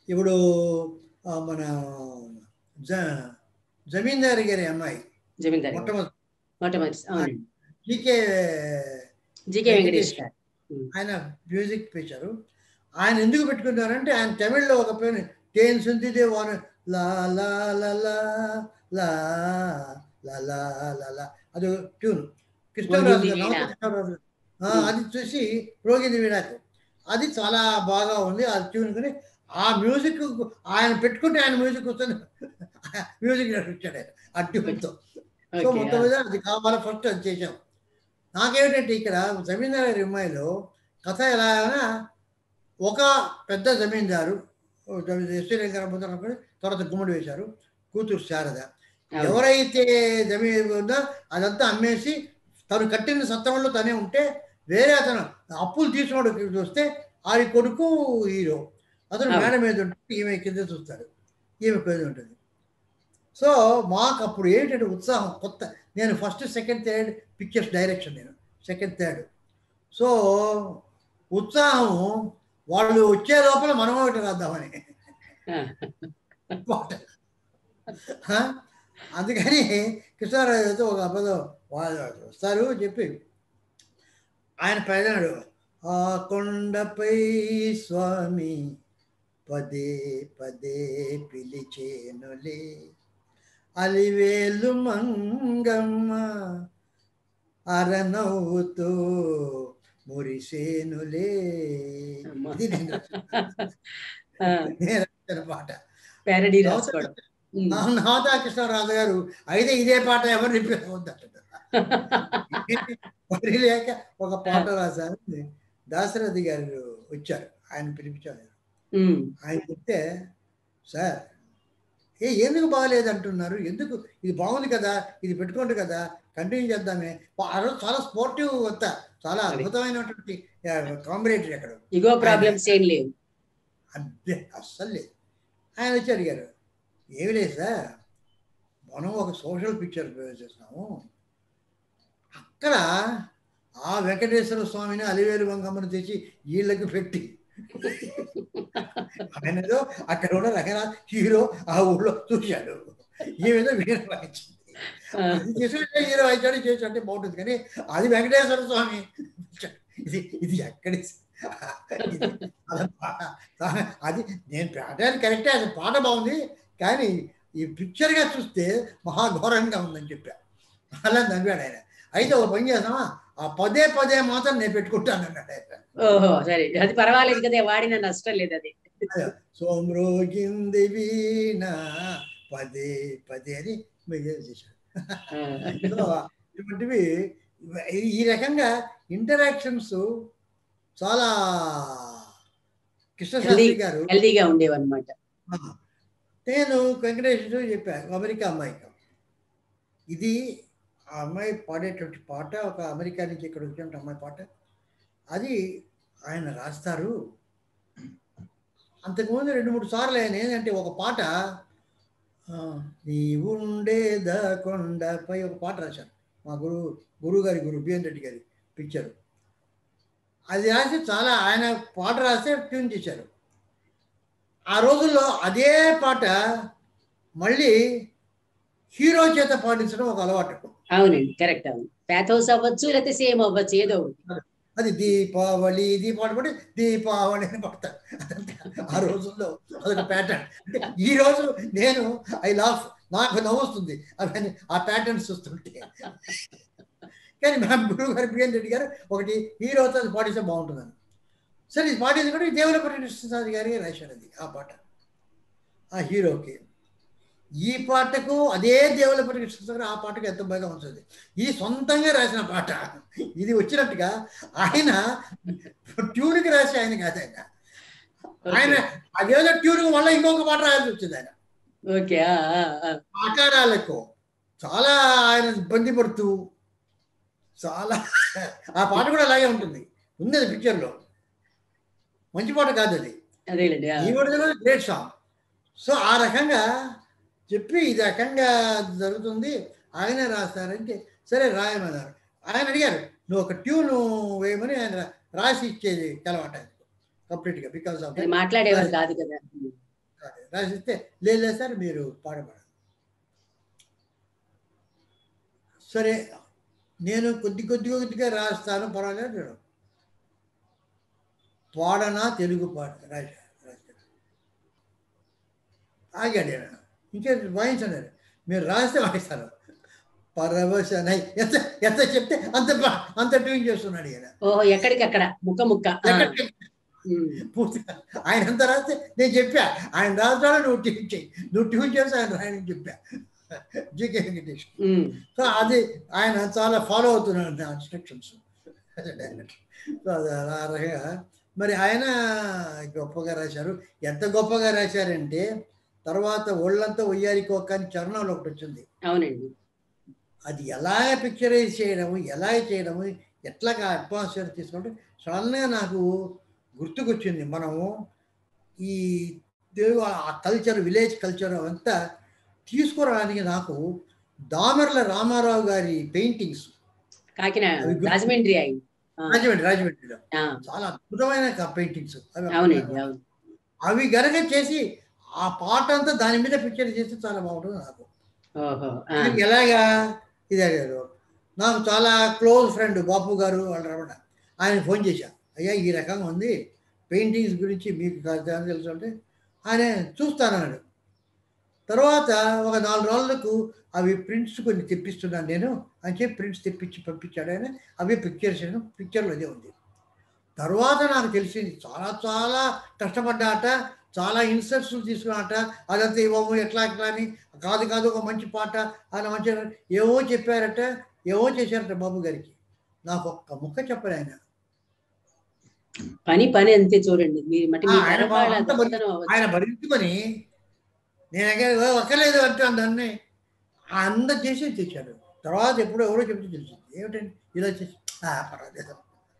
ఇప్పుడు ఆ, మన జ జమీందారి గారి అమ్మాయి జమీందారు మొట్టమొదటి మొట్టమొదటి అవునండి జీకే జీకే వెంకటేష్ గారు ఆయన మ్యూజిక్ పిక్చరు ఆయన ఎందుకు పెట్టుకున్నారంటే ఆయన తమిళ్లో ఒక పేరు తేన్ సుందిదే వాన లా లా లా లా లా లా లా లా లా అది ట్యూన్ కృష్ణరాజు మోగింది గారు, వీణ. నవత కృష్ణరాజు ఆ, Hmm. అది చూసి రోగింది వీణాకు అది చాలా బాగా ఉంది ఆ ట్యూన్ కొని ఆ మ్యూజిక్ ఆయన పెట్టుకుంటే ఆయన మ్యూజిక్ వస్తుంది మ్యూజిక్ నడిపించాడు ఆయన ఆ ట్యూన్తో సో ఓకే మొత్తం మీద అది కావాలా ఫస్ట్ అది చేసాం నాకేమిటంటే ఇక్కడ జమీందారు అమ్మాయిలో కథ ఎలా అయినా ఒక పెద్ద జమీందారు ఎస్టీ రంగారావు అనుకుని తర్వాత గుమ్మడి వేశారు కూతురు శారద అవును. ఎవరైతే జమీన్ ఉందో అదంతా అమ్మేసి తను కట్టిన సత్రంలో తనే ఉంటే వేరే అతను అప్పులు తీసుకున్నాడు చూస్తే ఆడి కొడుకు హీరో అతను అవును. మేడ మీద ఉంటుంది ఈమె కింద చూస్తాడు ఈమె కింద ఉంటుంది సో మాకు అప్పుడు ఏంటంటే ఉత్సాహం కొత్త నేను first second third pictures direction నేను సెకండ్ థర్డ్ సో ఉత్సాహం వాళ్ళు వచ్చే లోపల మనం ఒకటి రాద్దామని పాట ఆ? అందుకని కృష్ణారాజుతో ఒక అబద్ధం వాళ్ళు వస్తారు చెప్పి ఆయన పైనాడు ఆ కొండపై స్వామి పదే పదే పిలిచేనులే అలివేలు మంగమ్మ అరనవ్వుతో మురిసేనులే ఇది నేను రాసిన- నేను రాసిన పాట ప్యారడీ రాసుకోవడం ఉమ్. నాదా కృష్ణరాజు గారు అయితే ఇదే పాట ఎవరు రిపేర్ అవుతారు మరి లేక ఒక పాట రాశారు దాశరథి గారు వచ్చారు ఆయన పిలిపించారు ఉమ్. ఆయన చెప్తే సార్ ఏ ఎందుకు బాగలేదు అంటున్నారు ఎందుకు ఇది బాగుంది కదా ఇది పెట్టుకోండి కదా కంటిన్యూ చేద్దామే ఆ రోజు చాలా స్పోర్టివ్ వద్ద చాలా అది. అద్భుతమైనటువంటి కాంబినేటరీ అక్కడ ఇగో ప్రాబ్లమ్స్ ఏం లేవు అబ్బే అస్సలు లేదు ఆయన వచ్చి అడిగారు ఏమి లేదు సార్ మనం ఒక సోషల్ పిక్చర్ చేస్తున్నాము అక్కడ ఆ వెంకటేశ్వర స్వామిని అలివేలు వంగమ్మను తెచ్చి వీళ్ళకి పెట్టి ఆయన ఏదో అక్కడ ఉన్న రకరకాల హీరో ఆ ఊళ్ళో చూశాడు ఏమేదో వీణ వాయించింది ఆ, అది చేసాడంటే హీరో వాయించాడు చేసాడంటే బాగుంటుంది కానీ అది వెంకటేశ్వర స్వామి ఇది ఇది ఎక్కడి ఇది అలా పా- అది నేను పాడాను కరెక్టే అది పాట బాగుంది కానీ ఈ పిక్చర్గా చూస్తే మహాఘోరంగా ఉందని చెప్పా అలా నవ్వాడు ఆయన అయితే ఒక పని చేద్దామా ఆ పదే పదే మాత్రం నేను పెట్టుకుంటాను అన్నాడు ఆయన ఓహో సరే అది పర్వాలేదు కదా వాడిన నష్టం లేదు అది సోమ్రోగింది వీణ పదే పదే అని మెసేజ్ చేశాడు ఆ, సో ఇటువంటివి ఈ రకంగా ఇంటరాక్షన్స్ చాలా కృష్ణశాస్త్రి Healthy. గారు హెల్దీగా ఉండేవన్నమాట ఆ, నేను వెంకటేశ్వర చెప్పాను అమెరికా అమ్మాయికి ఇది ఆ అమ్మాయి పాడేటువంటి పాట ఒక అమెరికా నుంచి ఇక్కడ వచ్చినటువంటి అమ్మాయి పాట అది ఆయన రాస్తారు అంతకుముందు రెండు మూడు సార్లు ఆయన ఏంటంటే ఒక పాట ఆ, నీ ఉండేద కొండపై ఒక పాట రాశారు మా గురువు గురువు గారి గురువు బిఎన్ రెడ్డి గారి పిక్చర్ అది రాసి చాలా ఆయన పాట రాస్తే ట్యూన్ చేశారు ఆ రోజుల్లో అదే పాట మళ్ళీ హీరో చేత పాటించడం ఒక అలవాటు అవునండి కరెక్ట్ అవును ప్యాథోస్ అవ్వచ్చు లేకపోతే సేమ్ అవ్వచ్చు ఏదో ఒకటి అది దీపావళి దీపావళి పడి దీపావళి అని పడతారు అదంతా ఆ రోజుల్లో అదొక ప్యాటర్న్ అంటే ఈ రోజు నేను ఐ లాఫ్ నాకు నవ్వుస్తుంది అవన్నీ ఆ ప్యాటర్న్స్ చూస్తుంటే కానీ మా గురువు గారు బిఎన్ రెడ్డి గారు ఒకటి హీరోతో అది పాటిస్తే బాగుంటుందని సరే ఇది పాటింది కూడా దేవులపల్లి కృష్ణసారి గారి రాశాడు అది ఆ పాట ఆ హీరోకి ఈ పాటకు అదే దేవులపల్లి కృష్ణసారి ఆ పాటకు ఎంత బాగా ఉంటుంది ఇది సొంతంగా రాసిన పాట ఇది వచ్చినట్టుగా ఆయన ట్యూన్కి రాసి ఆయన కాదు ఆయన ఆయన అదేదో ట్యూన్కి మళ్ళీ ఇంకొక పాట రాయాల్సి వచ్చింది ఆయన ఓకే ఆకారాలకు చాలా ఆయన ఇబ్బంది పడుతూ చాలా ఆ పాట కూడా అలాగే ఉంటుంది ఉంది అది పిక్చర్లో మంచి పాట కాదు అది అదేలేండి ఆ. ఈ విడుదల గ్రేట్ సాంగ్ సో ఆ రకంగా చెప్పి ఈ రకంగా జరుగుతుంది ఆయనే రాస్తారంటే సరే రాయమన్నారు ఆయన అడిగారు నువ్వు ఒక ట్యూన్ వేయమని ఆయన రాసి ఇచ్చేది తెలవాట కంప్లీట్గా బికాస్ ఆఫ్ అది మాట్లాడేవారు కాదు కదా రాసిస్తే లేదు లేదు సార్ మీరు పాడబడాలి సరే నేను కొద్ది కొద్ది కొద్దిగా రాస్తాను పర్వాలేదు చూడు. పాడనా తెలుగు పాట రాశా రాశాడు ఆగాడు ఈయన. ఇంకే వాయించండి మీరు రాస్తే వాయిస్తారు పరవశనై ఎంత ఎంత చెప్తే అంత పా- అంత ట్యూన్ చేస్తున్నాడు ఈయన ఓహో ఎక్కడికక్కడ ముక్క ముక్క ఆ, ఉమ్, పూర్తిగా ఆయన ఎంత రాస్తే నేను చెప్పా ఆయన రాస్తాడు నువ్వు ట్యూన్ చేయి నువ్వు ట్యూన్ చేసి ఆయన రాయని చెప్పా జీకే వెంకటేష్ ఉమ్, సో అది ఆయన చాలా ఫాలో అవుతున్నాడు నా ఇన్స్ట్రక్షన్స్ సో అది అలా రకంగా మరి ఆయన గొప్పగా రాశారు ఎంత గొప్పగా రాశారంటే తర్వాత ఒళ్ళంతా ఒయ్యారికోక అని చరణంలో ఒకటి వచ్చింది అవునండి అది ఎలా పిక్చరైజ్ చేయడము ఎలా చేయడము ఎట్లాగా అట్మాస్ఫియర్ తీసుకుంటే సడన్గా నాకు గుర్తుకొచ్చింది మనము ఈ తెలుగు ఆ కల్చర్ విలేజ్ కల్చర్ అంతా తీసుకురావడానికి నాకు దామర్ల రామారావు గారి పెయింటింగ్స్ కాకినాడ అవి గుర్తు- రాజమండ్రి అయి ఆ, రాజమండ్రి రాజమండ్రిలో ఆ, చాలా అద్భుతమైన పెయింటింగ్స్ అవునండి అవును అవి గనక చేసి ఆ పాట అంతా దాని మీద పిక్చర్ చేస్తే చాలా బాగుంటుంది నాకు ఓహో ఆ, నాకు ఎలాగా ఇది అడిగారు నాకు చాలా క్లోజ్ ఫ్రెండ్ బాపు గారు వాళ్ళు రమణ ఆయన ఫోన్ చేశా అయ్యా ఈ రకంగా ఉంది పెయింటింగ్స్ గురించి మీకు కాస్త ఏమైనా తెలుసు అంటే ఆయన చూస్తానన్నాడు తర్వాత ఒక నాలుగు రోజులకు అవి ప్రింట్స్ కొన్ని తెప్పిస్తున్నాను నేను అని చెప్పి ప్రింట్స్ తెప్పించి పంపించాడు ఆయన అవి పిక్చర్స్ పిక్చర్లో అదే ఉంది తర్వాత నాకు తెలిసింది చాలా చాలా కష్టపడ్డాట చాలా ఇన్సర్ట్స్ తీసుకున్నాట అదంతా ఇవ్వము ఎట్లా ఎట్లా అని కాదు కాదు ఒక మంచి పాట ఆయన మంచి ఏవో చెప్పారట ఏవో చేశారట బాబు గారికి నాకు ఒక్క ముక్క చెప్పారు ఆయన పని పని అంతే చూడండి మీరు మట్టి మీ ఆ, ఆయన తరం వాళ్ళ అంత గొప్పతనం అవ్వచ్చు. ఆయన భరించుకొని నేను ఎక్కడ ఒక్కలేదు అంటాను దాన్ని అందరు చేసి తెచ్చాడు తర్వాత ఎప్పుడో ఎవరో చెప్తే తెలిసింది ఏమిటండి ఇలా చేసి "ఆ, పర్వాలేదు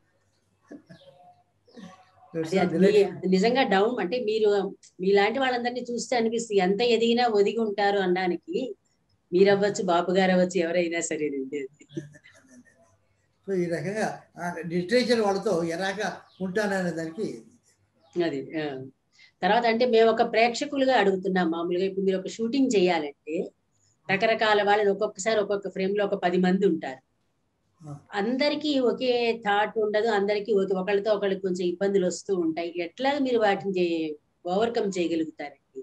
అది అది మీ- నిజంగా డౌన్ అంటే మీరు మీలాంటి వాళ్ళందరినీ చూస్తే అనిపిస్తుంది ఎంత ఎదిగినా ఒదిగి ఉంటారు అనడానికి మీరు అవ్వచ్చు బాబు గారు అవ్వచ్చు ఎవరైనా సరే సో ఈ రకంగా లిటరేచర్ వాళ్ళతో ఎలాగా ఉంటాననే దానికి అది ఆ. తర్వాత అంటే మేము ఒక ప్రేక్షకులుగా అడుగుతున్నాం మామూలుగా ఇప్పుడు మీరు ఒక షూటింగ్ చేయాలంటే రకరకాల వాళ్ళని ఒక్కొక్కసారి ఒక్కొక్క ఫ్రేమ్ లో ఒక పది మంది ఉంటారు ఆ. అందరికీ ఒకే థాట్ ఉండదు అందరికీ ఒకే ఒకళ్ళతో ఒకళ్ళకి కొంచెం ఇబ్బందులు వస్తూ ఉంటాయి ఎట్లా మీరు వాటిని ఓవర్కమ్ చేయగలుగుతారండి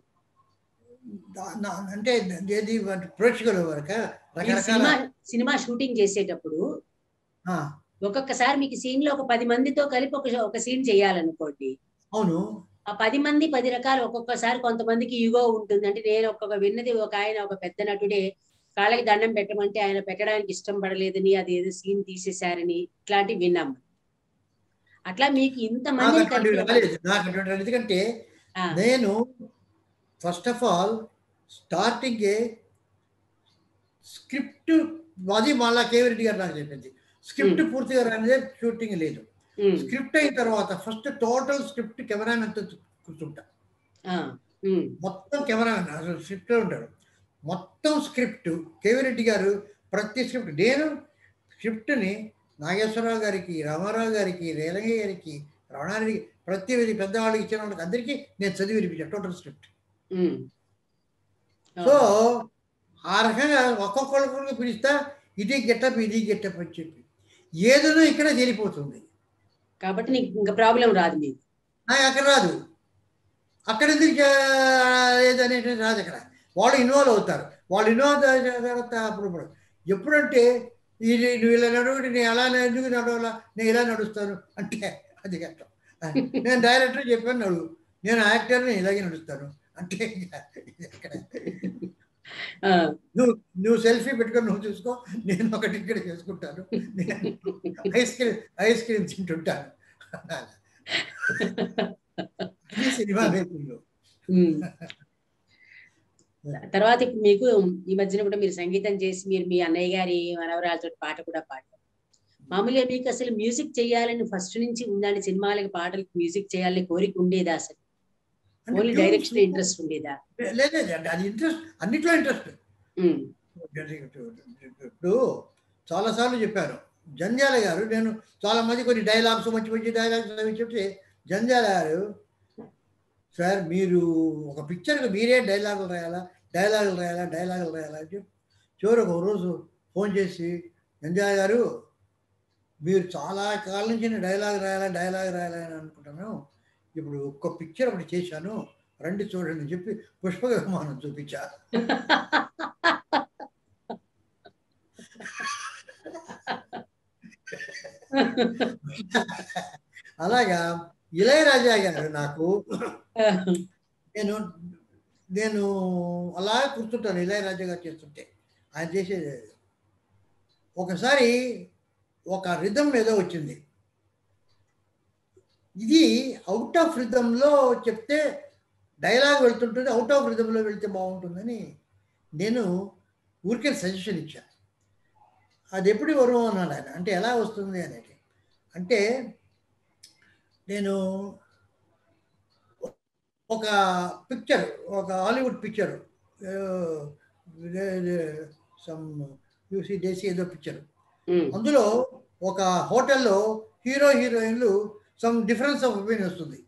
దా- నా- అంటే ఏది వాటి ప్రేక్షకుల వరక మీరు రకరకాల సినిమా సినిమా షూటింగ్ చేసేటప్పుడు ఆ, ఒక్కొక్కసారి మీకు సీన్ లో ఒక పది మందితో కలిపి ఒక ఒక సీన్ చేయాలనుకోండి అవును ఆ పది మంది పది రకాలు ఒక్కొక్కసారి కొంతమందికి ఈగో ఉంటుంది అంటే నేను ఒక్కొక్క విన్నది ఒక ఆయన ఒక పెద్ద నటుడే కాళ్ళకి దండం పెట్టమంటే ఆయన పెట్టడానికి ఇష్టం పడలేదని అది ఏదో సీన్ తీసేశారని ఇట్లాంటివి విన్నాం అట్లా మీకు నాకు ఇంతమందిని అటువంటివి కలిపి రాలేదు నాకు అటువంటి ఎందుకంటే ఆ, నేను first of all starting script అది మళ్ళా కేవరెడ్డి గారు నాకు చెప్పింది స్క్రిప్ట్ పూర్తిగా రానిదే షూటింగ్ లేదు ఉమ్, స్క్రిప్ట్ అయిన తర్వాత ఫస్ట్ టోటల్ స్క్రిప్ట్ కెమెరామెన్తో కూర్చుంటా ఆ, ఉమ్, మొత్తం కెమెరామెన్ అసలు స్క్రిప్ట్ ఉంటాడు మొత్తం స్క్రిప్ట్ కేవిరెడ్డి గారు ప్రతి స్క్రిప్ట్ నేను స్క్రిప్ట్ని నాగేశ్వరరావు గారికి రామారావు గారికి రేలంగయ్య గారికి రమణారెడ్డి ప్రతి పెద్దవాళ్ళకి ఇచ్చిన వాళ్ళకి అందరికీ నేను చదివి వినిపించాను టోటల్ స్క్రిప్ట్ ఉమ్. సో ఆ రకంగా ఒక్కొక్కరికి పిలిస్తా ఇది గెటప్ ఇది గెటప్ అని చెప్పి ఏదైనా ఇక్కడే తేలిపోతుంది కాబట్టి నీకు ఇంకా ప్రాబ్లం రాదు మీకు నాకు అక్కడ రాదు అక్కడ ఎందుకు చే- లేదనేది రాదు అక్కడ వాళ్ళు ఇన్వాల్వ్ అవుతారు వాళ్ళు ఇన్వాల్వ్ అయిన తర్వాత అప్పుడు ఇప్పుడు ఎప్పుడంటే ఇది నువ్వు ఇలా నడువు నేను ఎలా ఎందుకు నడవాలా నేను ఇలా నడుస్తాను అంటే అది కష్టం నేను డైరెక్టర్ చెప్పాను నడువు నేను యాక్టర్ని ఇలాగే నడుస్తాను అంటే ఇది ఎక్కడ? ఆ, నువ్వు నువ్వు సెల్ఫీ పెట్టుకొని నువ్వు చూసుకో నేను ఒకటి ఇక్కడ చేసుకుంటాను నేను ఐస్ క్రీమ్ ఐస్ క్రీమ్ తింటుంటాను అది సినిమా మేకింగ్ ఉమ్. తర్వాత ఇప్పుడు మీకు ఈ మధ్యన కూడా మీరు సంగీతం చేసి మీరు మీ అన్నయ్య గారి మనవరాలతో పాట కూడా పాడారు మామూలుగా మీకు అసలు మ్యూజిక్ చేయాలని ఫస్ట్ నుంచి ఉందండి సినిమాలకి పాటలకు మ్యూజిక్ చేయాలని కోరిక ఉండేదా అసలు ఓన్లీ డైరెక్షన్ ఇంట్రెస్ట్ ఉండేదా లేదు లేదు, అది ఇంట్రెస్ట్ అన్నిట్లో ఇంట్రెస్ట్ ఉమ్, ఇప్పుడు చాలాసార్లు చెప్పారు జంధ్యాల గారు నేను చాలా మంది కొన్ని డైలాగ్స్ మంచి మంచి డైలాగ్స్ అవి చెప్తే జంధ్యాల గారు సార్ మీరు ఒక పిక్చర్కి మీరే డైలాగులు రాయాలా డైలాగులు రాయాలా డైలాగులు రాయాలా అని చెప్పి చివరి ఒక రోజు ఫోన్ చేసి నంజాయ్ గారు మీరు చాలా కాలం నుంచి నేను డైలాగ్ రాయాలా డైలాగ్ రాయాలా అని అనుకుంటాను ఇప్పుడు ఒక్క పిక్చర్ ఒకటి చేశాను రండి చూడండి అని చెప్పి పుష్ప విమానం చూపించా అలాగా ఇళయరాజా గారు నాకు నేను నేను అలా కూర్చుంటాను ఇళయరాజా గారు చేస్తుంటే ఆయన చేసేది ఒకసారి ఒక రిధం ఏదో వచ్చింది ఇది అవుట్ ఆఫ్ రిధంలో చెప్తే డైలాగ్ వెళ్తుంటుంది అవుట్ ఆఫ్ రిధంలో వెళ్తే బాగుంటుందని నేను ఊరికే సజెషన్ ఇచ్చాను అది ఎప్పుడు వரும் అన్నాడు ఆయన అంటే ఎలా వస్తుంది అనేది అంటే నేను ఒక పిక్చర్ ఒక హాలీవుడ్ పిక్చర్ సమ్ యూసీ డేసీ ఏదో పిక్చర్ అందులో ఒక హోటల్లో హీరో హీరోయిన్లు సమ్ డిఫరెన్స్ ఆఫ్ ఒపీనియన్ వస్తుంది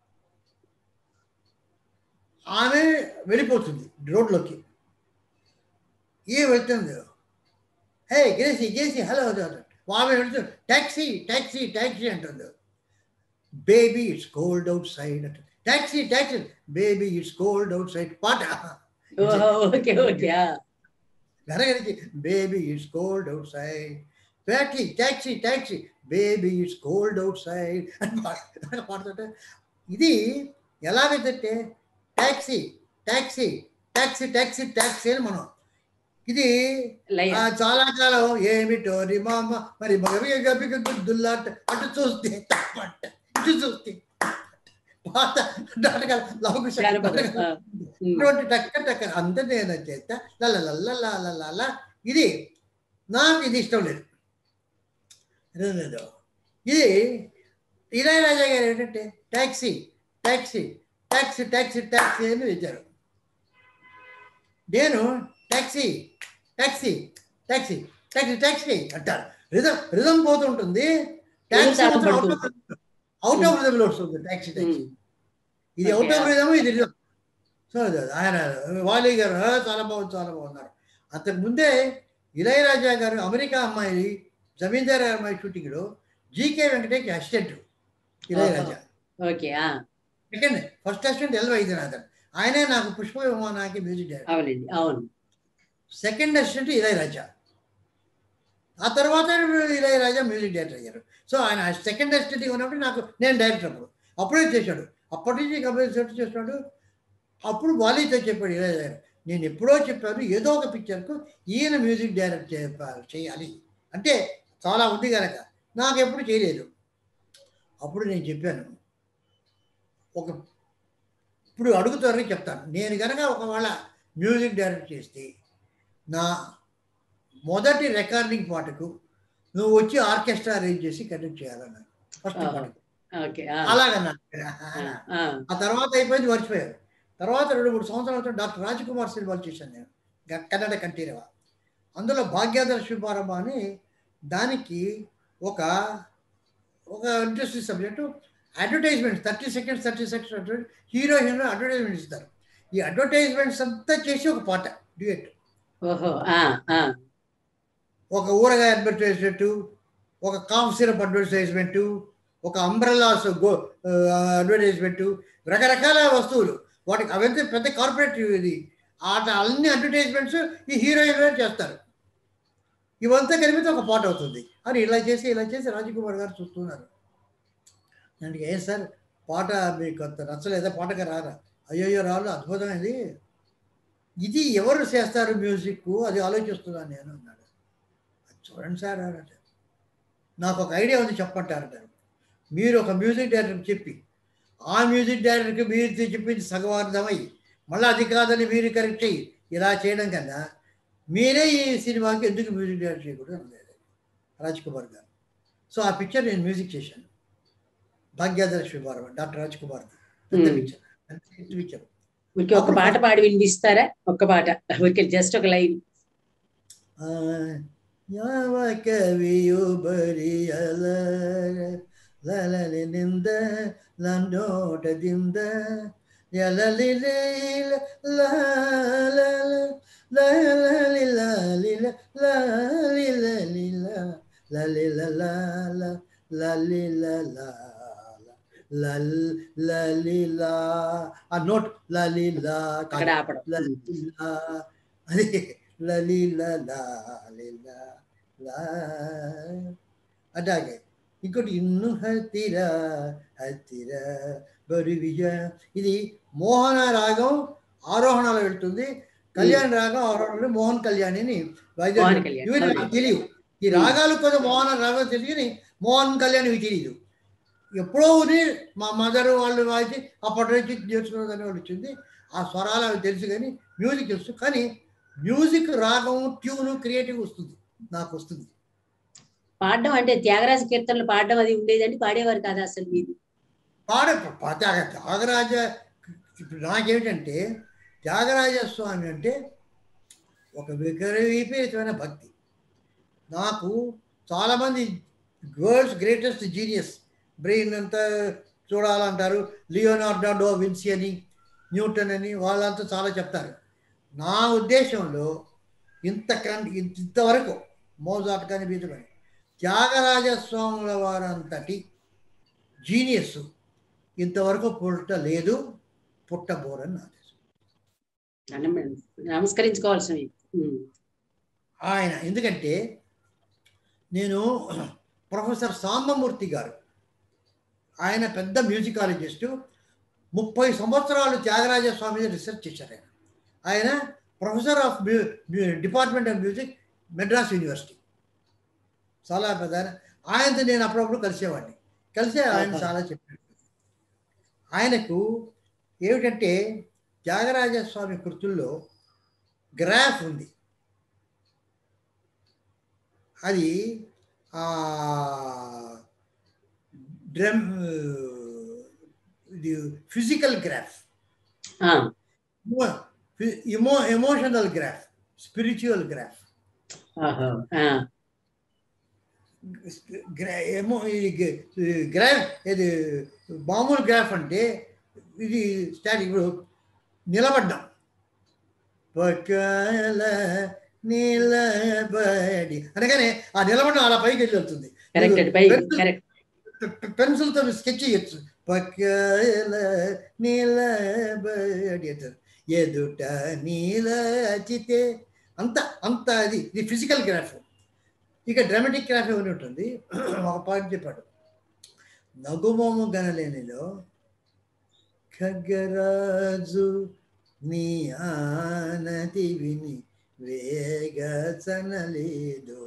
ఆమె వెళ్ళిపోతుంది రోడ్లోకి ఏ వెళ్తుంది హే గేసి గేసి హలో ఆమె వెళ్తుంది ట్యాక్సీ ట్యాక్సీ ట్యాక్సీ అంటుంది baby it's cold outside అంటుంది taxi taxi baby it's cold outside పాట ఓకే ఓకే వెనగడికి baby it's cold outside taxi taxi taxi baby it's cold outside అని పాట పాడుతుంటే ఇది ఎలాగైతే taxi taxi taxi taxi taxi అని మనం ఇది ఆ, చాలా కాలం ఏమిటో రి మామ మరి మగవి గబిక గుద్దుల్లాట అటు చూస్తే తప్పంట ఇటు చూస్తే పాత నాటకాలు లవకుశ ఇటువంటి టక్క టక్క అంత నేను చేత లల్ల ఇది నాకు ఇది ఇష్టం లేదు లేదు ఇది ఇళయరాజా గారు ఏంటంటే taxi taxi taxi taxi taxi అని ఇచ్చారు నేను taxi taxi taxi taxi taxi అంటారు రిధం రిధం పోతుంటుంది ట్యాక్సీ మాత్రం అవుట్ ఆఫ్ అవుట్ ఆఫ్ రిధంలో వస్తుంది ట్యాక్సీ ట్యాక్సీ ఇది అవుట్ ఆఫ్ రిధం ఇది రిధం సో ఆయన వాలి గారు "ఆ, చాలా బాగుంది చాలా బాగున్నారు అంతకు ముందే ఇళయరాజా గారు అమెరికా అమ్మాయి జమీందార్ అమ్మాయి షూటింగ్లో G K Venkatesh assistant Ilaiyaraaja okay second first assistant L Vaidyanathan ఆయనే నాకు పుష్ప విమానానికి మ్యూజిక్ డైరెక్టర్ అవునండి అవును సెకండ్ అసిస్టెంట్ ఇళయరాజా ఆ తర్వాత ఇళయరాజా మ్యూజిక్ డైరెక్టర్ అయ్యారు సో ఆయన సెకండ్ అసిస్టెంట్ ఉన్నప్పుడు నాకు నేను డైరెక్టర్ అప్పుడు అప్పుడే చేశాడు అప్పటి నుంచి కంపెనీ సెట్ చేస్తున్నాడు అప్పుడు వాలీతో చెప్పాడు ఇళయరాజా గారు, నేను ఎప్పుడో చెప్పాను ఏదో ఒక పిక్చర్కు ఈయన మ్యూజిక్ డైరెక్ట్ చేయ- చేయాలి అంటే చాలా ఉంది కనుక నాకు ఎప్పుడు చేయలేదు అప్పుడు నేను చెప్పాను ఒక ఇప్పుడు అడుగుతారని చెప్తాను నేను కనుక ఒకవేళ మ్యూజిక్ డైరెక్ట్ చేస్తే నా మొదటి రికార్డింగ్ పాటకు నువ్వు వచ్చి ఆర్కెస్ట్రా అరేంజ్ చేసి కండక్ట్ చేయాలన్నాను ఫస్ట్ ఆహా. పాటకు ఓకే అలాగన్నా ఆ, ఆ తర్వాత అయిపోయింది మర్చిపోయారు తర్వాత రెండు మూడు సంవత్సరాల తర్వాత డాక్టర్ రాజకుమార్ సినిమాలు చేశాను నేను గ- కన్నడ కంఠీరవ అందులో భాగ్యాధర శుభారంభ అని దానికి ఒక ఒక interesting subject advertisements thirty seconds thirty seconds hero hero advertisement ఇస్తారు ఈ అడ్వర్టైజ్మెంట్స్ అంతా చేసి ఒక పాట డ్యూయట్ ఓహో ఆ, ఆ, ఒక ఊరగాయ అడ్వర్టైజ్మెంట్ ఒక కాఫ్ సిరప్ అడ్వర్టైజ్మెంట్ ఒక అంబ్రెల్లాస్ గో అడ్వర్టైజ్మెంట్ రకరకాల వస్తువులు వాటికి అవంతా పెద్ద కార్పొరేట్ ఇది ఆట అన్ని అడ్వర్టైజ్మెంట్స్ ఈ హీరోయిన్ చేస్తారు ఇవంతా కలిపితే ఒక పాట అవుతుంది అని ఇలా చేసి ఇలా చేసి రాజకుమార్ గారు చూస్తున్నారు అంటే ఏ సార్ పాట మీకు అంత నచ్చలేదా పాటగా రారా అయ్యయ్యో రాళ్ళు అద్భుతమైనది ఇది ఎవరు చేస్తారు మ్యూజిక్ అది ఆలోచిస్తున్నాను నేను అన్నాడు "అది చూడండి సార్ అన్నాడు నాకు ఒక ఐడియా ఉంది చెప్పంటారంటారు మీరు ఒక మ్యూజిక్ డైరెక్టర్కి చెప్పి ఆ మ్యూజిక్ డైరెక్టర్కి మీరు చెప్పింది సగవార్థమై మళ్ళీ అది కాదని మీరు కరెక్ట్ అయ్యి ఇలా చేయడం కన్నా మీరే ఈ సినిమాకి ఎందుకు మ్యూజిక్ డైరెక్ట్ చేయకూడదు అన్నది రాజ్ కుమార్ గారు సో ఆ పిక్చర్ నేను మ్యూజిక్ చేశాను భాగ్యాధర శుభారం డాక్టర్ రాజ్ కుమార్ పెద్ద Hmm. పిక్చర్ పెద్ద పిక్చర్ ఊరికే ఒక పాట పాడి వినిపిస్తారా ఒక్క పాట ఊరికే జస్ట్ ఒక లైన్ ಆ, ಯಾವ ಕವಿಯು ಬರೆಯಲ ಲಲಲಿನಿಂದ ನನ್ನೋಟದಿಂದ లలి లే లా లా లా లా లి లా లి లా లా లి లా లి లా లా లి లా లా లా లా లి లా లా లల్ లలిలా ఆ నోట్ లలిలా అక్కడ ఆపడం లలిలా అది లలిలా లాలిలా లా అట్లాగే ఇంకోటి ఇన్ను హతిర హతిర బరువిజ ఇది మోహన రాగం ఆరోహణలో వెళ్తుంది కళ్యాణ్ రాగం ఆరోహణ మోహన్ కళ్యాణి అని వైద్య మోహన్ కళ్యాణ్. ఇవి నాకు తెలియవు ఈ రాగాలు కొంచెం మోహన రాగం తెలియని మోహన్ కళ్యాణ్ ఇవి తెలియదు ఎప్పుడో ఉని మా మదర్ వాళ్ళు వాయిచి అప్పటి నుంచి నేర్చుకున్నదని వాళ్ళు వచ్చింది ఆ స్వరాలు అవి తెలుసు కానీ మ్యూజిక్ తెలుసు కానీ మ్యూజిక్ రాగం ట్యూన్ క్రియేటివ్ వస్తుంది నాకు వస్తుంది పాడడం అంటే త్యాగరాజ కీర్తనలు పాడడం అది ఉండేదండి పాడేవారు కాదా అసలు మీరు పాడ ప- త్యాగ- త్యాగరాజ ఇప్పుడు నాకేమిటంటే త్యాగరాజ స్వామి అంటే ఒక విపరీతమైన భక్తి నాకు చాలామంది వరల్డ్స్ గ్రేటెస్ట్ జీనియస్ బ్రెయిన్ అంతా చూడాలంటారు లియోనార్డో విన్సీ అని న్యూటన్ అని వాళ్ళంతా చాలా చెప్తారు నా ఉద్దేశంలో ఇంత కన్ ఇంత- ఇంతవరకు మోజాట్ కానీ బీజు కానీ త్యాగరాజ స్వాముల వారంతటి జీనియస్ ఇంతవరకు పుట్టలేదు పుట్టబోరని నా ఉద్దేశం నమ్మ- నమస్కరించుకోవాల్సినవి ఉమ్. ఆయన ఎందుకంటే నేను ప్రొఫెసర్ సాంబమూర్తి గారు ఆయన పెద్ద మ్యూజికాలజిస్టు ముప్పై సంవత్సరాలు త్యాగరాజ స్వామి మీద రీసెర్చ్ చేశారు ఆయన ఆయన ప్రొఫెసర్ ఆఫ్ మ్యూ మ్యూ- department of music Madras university చాలా పెద్ద ఆయన ఆయనతో నేను అప్పుడప్పుడు కలిసేవాడిని కలిసే ఆయన ఆహా. చాలా చెప్పాడు ఆయనకు ఏమిటంటే త్యాగరాజ స్వామి కృతుల్లో గ్రాఫ్ ఉంది అది ఆ, డ్రమ్ ఇది ఫిజికల్ గ్రాఫ్ ఆ, ఎమో ఎమోషనల్ గ్రాఫ్ స్పిరిచువల్ గ్రాఫ్ ఆహా, ఆ, ఏమో గ్రాఫ్ ఇది మామూలు గ్రాఫ్ అంటే ఇది స్టార్ట్ ఇప్పుడు నిలబడ్డాం పక్కల నిలబడి అనగానే ఆ నిలబడడం అలా పైకి వెళ్ళి వెళ్తుంది కరెక్ట్ పై కరెక్ట్ పెన్సిల్తో స్కెచ్ చేయొచ్చు పక్కల నిలబడి అంటారు. ఎదుట నీలచితే అంత అంత అది ఇది ఫిజికల్ గ్రాఫ్ ఇక డ్రామాటిక్ గ్రాఫ్ ఏమని ఉంటుంది ఒక పాయింట్ చెప్పాడు నగుమోము గనలేనిలో ఖగ్గరాజు నీ ఆనతి విని వేగచనలేదు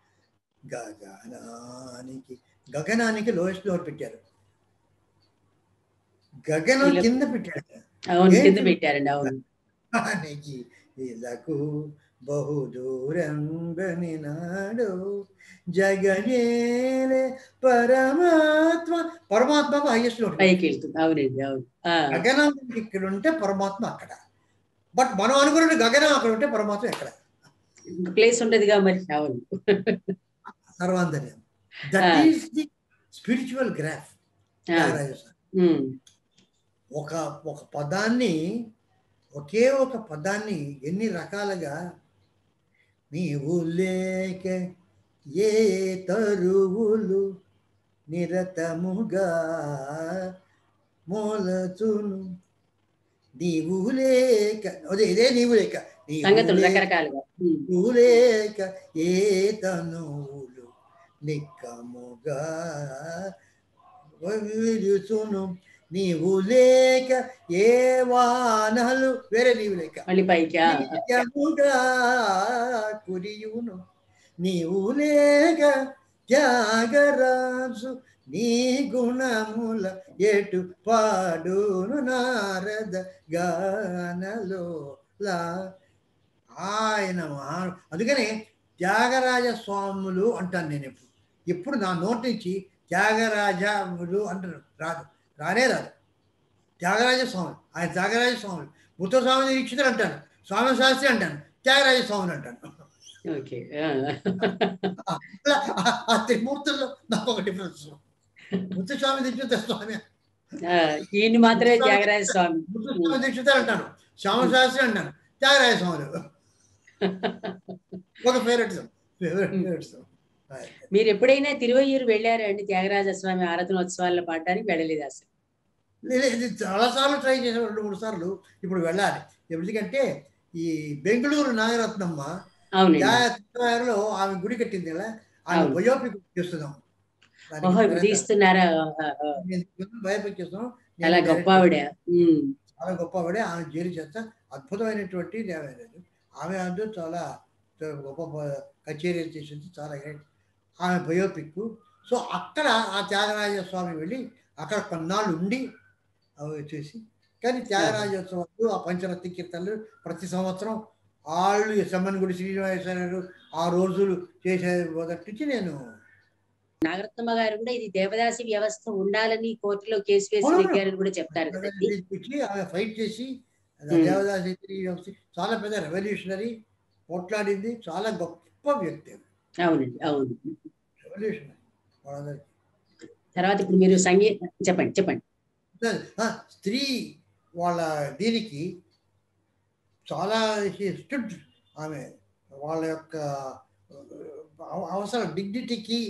గగనానికి గగనానికి లోయెస్ట్ ఫ్లోర్ పెట్టారు గగనం ఇలా- కింద పెట్టాడు అవును ఏంటి? కింద పెట్టారండి అవును గగనానికి ఇలకు బహు దూరంగని నాడు జగనేలే పరమాత్మ పరమాత్మకు హైయెస్ట్ లోడ్ పైకి వెళ్తుంది అవునండి అవును ఆ, గగనం ఇక్కడ ఉంటే పరమాత్మ అక్కడ బట్ మనం అనుకున్న గగనం అక్కడ ఉంటే పరమాత్మ ఎక్కడ ఇంకా ప్లేస్ ఉండదుగా మరి అవును సర్వాంతర్యం that Ah. Is the spiritual graph ఆ, ఉమ్, ఒక ఒక పదాన్ని ఒకే ఒక పదాన్ని ఎన్ని రకాలుగా నీవు లేక ఏ తరువులు నిరతముగా మూలచును నీవు లేక అదే ఇదే నీవు లేక నీవు సంగతులు లేక రకరకాలుగా ఉమ్, నీవు లేక ఏ తనువులు నిక్కముగా విరుచును నీవు లేక ఏ వానలు వేరే నీవు లేక మళ్ళీ పైకి ఆ, నిత్యముగా కురియును నీవు లేక త్యాగరాజు నీ గుణముల ఎటు పాడును నారద గానలో లా ఆయన మహా- అందుకని త్యాగరాజ స్వాములు అంటాను నేను ఎప్పుడు ఎప్పుడు నా నోటి నుంచి త్యాగరాజములు అంటారు రాదు రానే రాదు త్యాగరాజ స్వామి ఆయన త్యాగరాజ స్వాములు ముత్త స్వామి దీక్షితులు అంటాను స్వామి శాస్త్రి అంటాను త్యాగరాజ స్వాములు అంటాను ఓకే ఆ, అలా ఆ- ఆ త్రిమూర్తుల్లో నాకు ఒక డిఫరెన్స్ ముత్తుస్వామి దీక్షిత స్వామి ఆ, ఈయన్ని మాత్రమే త్యాగరాజ స్వామి ముత్తుస్వామి దీక్షితులు అంటాను శ్యామశాస్త్రి అంటాను త్యాగరాజ స్వాములు ఒక ఫేవరెట్ ఫేవరెట్ మీరు ఎప్పుడైనా తిరువయ్యూరు వెళ్ళారా అండి త్యాగరాజ స్వామి ఆరాధనోత్సవాల్లో పాడడానికి వెళ్ళలేదు అసలు ఇది చాలాసార్లు ట్రై చేసాం రెండు మూడు సార్లు ఇప్పుడు వెళ్ళాలి ఎందుకంటే ఈ బెంగళూరు నాగరత్నమ్మ అవునండి లో ఆమె గుడి కట్టింది కదా ఆమె అవును. బయోపిక్ చేస్తున్నాం దానికి ఓహో ఇప్పుడు తీస్తున్నారా ఆ, ఆ, బయోపిక్ చేస్తున్నాం చాలా నేను గొప్ప direct ఆవిడ ఉమ్, చాలా గొప్పవాడే ఆమె జైలు చేస్తా అద్భుతమైనటువంటి దేవాలయం ఆమె అంటూ చాలా గొప్ప బ- కచేరీలు చేసింది చాలా great. ఆమె బయోపిక్ సో అక్కడ ఆ త్యాగరాజ స్వామి వెళ్ళి అక్కడ కొన్నాళ్ళు ఉండి అవి చేసి కానీ త్యాగరాజోత్సవాలు ఆ పంచరత్న కీర్తనలు ప్రతి సంవత్సరం వాళ్ళు సమ్మన్గుడి శ్రీనివాసరావు ఆ రోజులు చేసే మొదటి నుంచి నేను నాగరత్నమ్మ గారు కూడా ఇది దేవదాసి వ్యవస్థ ఉండాలని కోర్టులో కేసు వేసి అవును. నెగ్గారని కూడా చెప్తారు కదండి ఇచ్చి ఆమె ఫైట్ చేసి Hmm. దేవదాసి వ్యవస్థ చాలా పెద్ద రెవల్యూషనరీ పోట్లాడింది చాలా గొప్ప వ్యక్తి అవునండి అవును రెవల్యూషనరీ వాళ్ళందరికీ తర్వాత ఇప్పుడు మీరు సంగీత చెప్పండి చెప్పండి ఆ, స్త్రీ వాళ్ళ దీనికి చాలా స్టుడ్ ఆమె వాళ్ళ యొక్క అవ- అవసరం డిగ్నిటీకి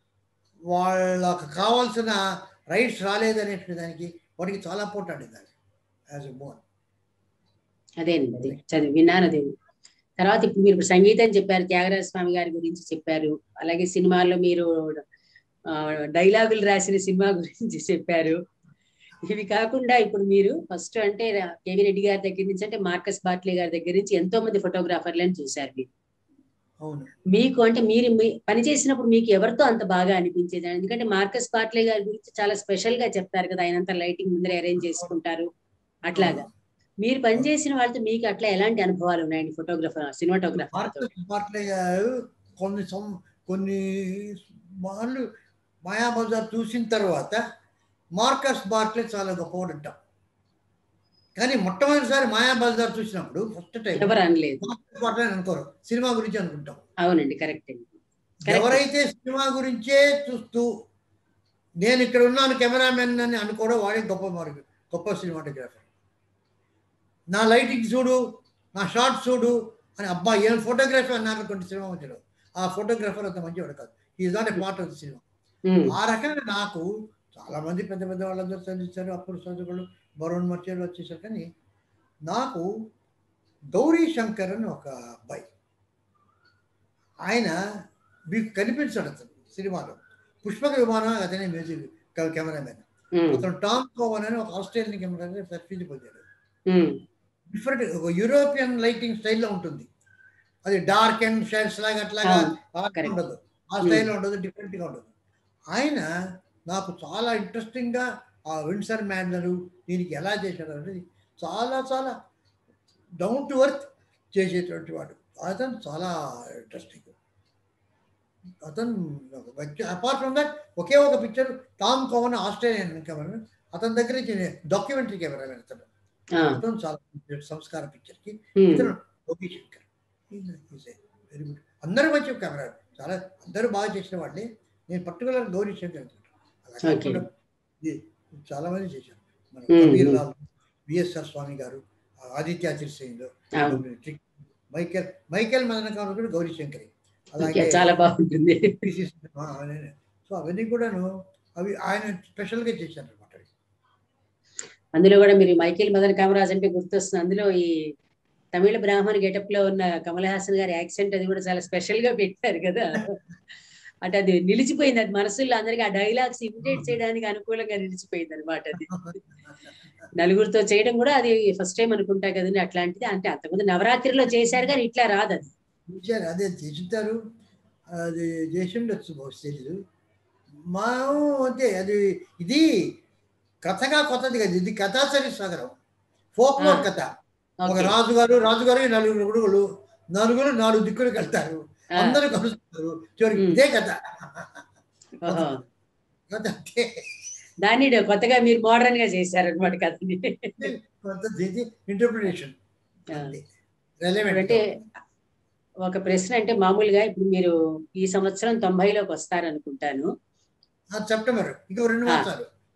వాళ్ళకు కావాల్సిన రైట్స్ రాలేదనే దానికి వాటికి చాలా పోట్లాడింది ఆమె యాజ్ ఎ మోన్ అదేనండి అదే చదివి విన్నాను అదే తర్వాత ఇప్పుడు మీరు ఇప్పుడు సంగీతం చెప్పారు త్యాగరాజ స్వామి గారి గురించి చెప్పారు అలాగే సినిమాల్లో మీరు ఆ, డైలాగులు రాసిన సినిమా గురించి చెప్పారు ఇవి కాకుండా ఇప్పుడు మీరు ఫస్ట్ అంటే కేవీ రెడ్డి గారి దగ్గర నుంచి అంటే మార్కస్ బాట్లే గారి దగ్గర నుంచి ఎంతో మంది ఫోటోగ్రాఫర్లను చూశారు మీరు అవును మీకు అంటే మీరు మీ- పని చేసినప్పుడు మీకు ఎవరితో అంత బాగా అనిపించేది ఎందుకంటే మార్కస్ పాట్లే గారి గురించి చాలా స్పెషల్ గా చెప్తారు కదా ఆయన అంతా లైటింగ్ ముందర అరేంజ్ చేసుకుంటారు అట్లాగా మీరు పనిచేసిన వాళ్ళతో మీకు అట్లా ఎలాంటి అనుభవాలు ఉన్నాయండి ఫోటోగ్రఫర్ సినిమాటోగ్రఫర్ మార్కస్ బాట్లే గారు కొన్ని సం- కొన్ని వాళ్ళు మాయాబజార్ చూసిన తర్వాత మార్కస్ బాట్లే చాలా గొప్పవాడు అంటాం కానీ మొట్టమొదటిసారి మాయాబజార్ చూసినప్పుడు ఫస్ట్ టైం ఎవరు అనలేదు మార్కస్ బాట్లే అని అనుకోరు సినిమా గురించి అనుకుంటాం అవునండి కరెక్ట్ అండి Correct. ఎవరైతే సినిమా గురించే చూస్తూ నేను ఇక్కడ ఉన్నాను కెమెరామెన్ అని అనుకోవడం వాడే గొప్ప మార్గం గొప్ప సినిమాటోగ్రాఫర్ నా లైటింగ్ చూడు నా షార్ట్ చూడు అని అబ్బా ఏం ఫోటోగ్రఫీ అన్నారు కొన్ని సినిమా వచ్చాడు ఆ ఫోటోగ్రాఫర్ అంత మంచివాడు కాదు is not a part of the cinema um, ఆ రకంగా నాకు చాలా మంది పెద్ద పెద్ద వాళ్ళందరూ చదివించారు అప్పుడు చదువులు బరోన్ మర్చేలు వచ్చేసారు కానీ నాకు గౌరీ శంకర్ అని ఒక అబ్బాయి ఆయన మీకు కనిపించాడు అతను సినిమాలో పుష్పక విమానం అతనే మ్యూజిక్ కెమెరామెన్ ఉమ్, అతను టామ్ కోవన్ అని ఒక ఆస్ట్రేలియన్ కెమెరా సర్ఫీజ్ పొందాడు ఉమ్, డిఫరెంట్ ఒక యూరోపియన్ లైటింగ్ స్టైల్లో ఉంటుంది అది డార్క్ అండ్ షేడ్స్ లాగా అట్లాగా అవును, అలా correct. ఉండదు ఆ స్టైల్లో ఉండదు డిఫరెంట్గా ఉండదు ఆయన నాకు చాలా ఇంట్రెస్టింగ్గా ఆ విన్సర్ మ్యాన్లను దీనికి ఎలా చేశాడు అనేది చాలా చాలా డౌన్ టు ఎర్త్ చేసేటువంటి వాడు అతను చాలా ఇంట్రెస్టింగ్ అతను అపార్ట్ ఫ్రమ్ దట్ ఒకే ఒక picture Tom Cowan Australian camera అతని దగ్గర డాక్యుమెంటరీ కెమెరా అతను ఆ, అతను చాలా సంస్కార పిక్చర్కి ఉమ్, ఇతను గోపి శంకర్ వెరీ గుడ్ అందరూ మంచి కెమెరా చాలా అందరూ బాగా చేసిన వాళ్ళే నేను పర్టికులర్ గౌరీ శంకర్ అనుకుంటాను అలా Okay. కాకుండా ఇది చాలా మంది చేశారు మన Hmm, Kabir hmm. Lal V S R Swamy గారు ఆదిత్య చిరుసేనులు అవును మైకేల్ మైకేల్ మదన కావాలి కూడా గౌరీ శంకరి ఓకే, చాలా బాగుంటుంది సో అవన్నీ కూడాను అవి ఆయన స్పెషల్గా చేశారు అనమాట అందులో కూడా మీరు మైకేల్ మదన్ కామరాజ్ అంటే గుర్తొస్తుంది అందులో ఈ తమిళ బ్రాహ్మణ్ గెటప్ లో ఉన్న కమల్ హాసన్ గారి యాక్సెంట్ అది కూడా చాలా స్పెషల్ గా పెట్టారు కదా అంటే అది నిలిచిపోయింది అది మనసుల్లో అందరికి ఆ డైలాగ్స్ ఇమిటేట్ చేయడానికి అనుకూలంగా నిలిచిపోయింది అనమాట అది నలుగురితో చేయడం కూడా అది ఫస్ట్ టైం అనుకుంటా కదండి అట్లాంటిది అంటే అంతకుముందు నవరాత్రిలో చేశారు కానీ ఇట్లా రాదు అది చూశారు అదే చేసింటారు అది చేసి ఉండొచ్చు బహుశా తెలీదు మా అంతే అది ఇది కథగా కొత్తది కదా ఇది కథాచరి సాగరం ఫోక్ ఆ. కథ ఒక ఓకే రాజుగారు రాజుగారు నలుగురు కొడుకులు నలుగురు నాలుగు దిక్కులకు వెళ్తారు ఆ, అందరూ కలుస్తారు చివరికి ఉమ్. ఇదే కథ ఓహో. కథ అంటే దాన్ని కొత్తగా మీరు మోడర్న్ గా చేశారనమాట కథని కొంత ఇంటర్ప్రిటేషన్ ఆ. రెలవెంట్ అంటే ఒక ప్రశ్న అంటే మామూలుగా ఇప్పుడు మీరు ఈ సంవత్సరం తొంభైలోకి వస్తారనుకుంటాను సెప్టెంబర్ ఇంకో రెండు ఆ. మాసాలు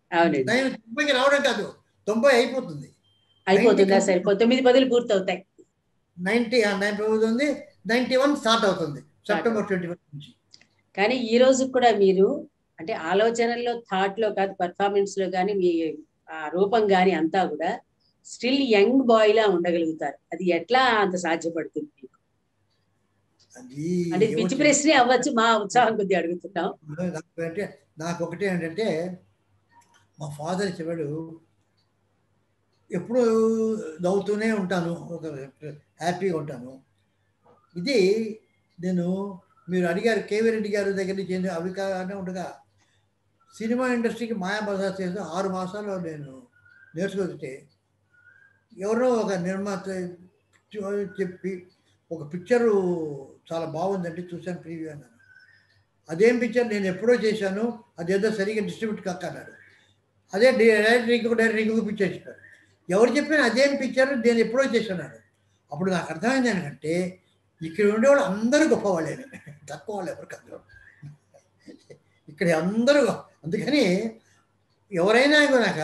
అవునండి నేను తొంభైకి రావడం కాదు తొంభై అయిపోతుంది అయిపోతుందా 90 సరే తొమ్మిది పదులు పూర్తవుతాయి నైన్టీ నైన్టీ అవుతుంది నైన్టీ వన్ స్టార్ట్ అవుతుంది సెప్టెంబర్ ట్వంటీ వన్ నుంచి కానీ ఈ రోజు కూడా మీరు అంటే ఆలోచనల్లో థాట్ లో కాదు పర్ఫార్మెన్స్ లో కానీ మీ ఆ రూపం కానీ అంతా కూడా స్టిల్ యంగ్ బాయ్ లా ఉండగలుగుతారు అది ఎట్లా అంత సాధ్యపడుతుంది మీకు? అది అంటే ఇది పిచ్చి ఏమో ప్రశ్నే అవ్వచ్చు మా ఉత్సాహం కొద్ది అడుగుతున్నాం నాకు అంటే నాకు ఒకటే ఏంటంటే మా ఫాదర్ చెప్పాడు ఎప్పుడు నవ్వుతూనే ఉంటాను ఒక హ్యాపీగా ఉంటాను ఇది నేను మీరు అడిగారు కేవీ రెడ్డి గారి దగ్గర నుంచి ఏంది అవి కాగానే ఉండగా సినిమా ఇండస్ట్రీకి మాయా బజార్ చేసి ఆరు మాసాల్లో నేను నేర్చుకుంటే ఎవరో ఒక నిర్మాత చెప్పి ఒక పిక్చరు చాలా బాగుందండి చూశాను ప్రీవ్యూ అన్నాను అదేం పిక్చర్ నేను ఎప్పుడో చేశాను అదేదో సరిగ్గా డిస్ట్రిబ్యూట్ కాక అన్నాడు అదే డైరెక్టర్ ఇంకొక డైరెక్టర్ ఇంకొక పిక్చర్ చెప్పారు ఎవరు చెప్పినా అదేం పిక్చర్ నేను ఎప్పుడో చేశాను అప్పుడు నాకు అర్థమైంది ఏంటంటే ఇక్కడ ఉండేవాళ్ళు అందరూ గొప్పవాళ్ళే తక్కువ వాళ్ళు ఎవరు కాదు ఇక్కడ అందరూ అందుకని ఎవరైనా కనుక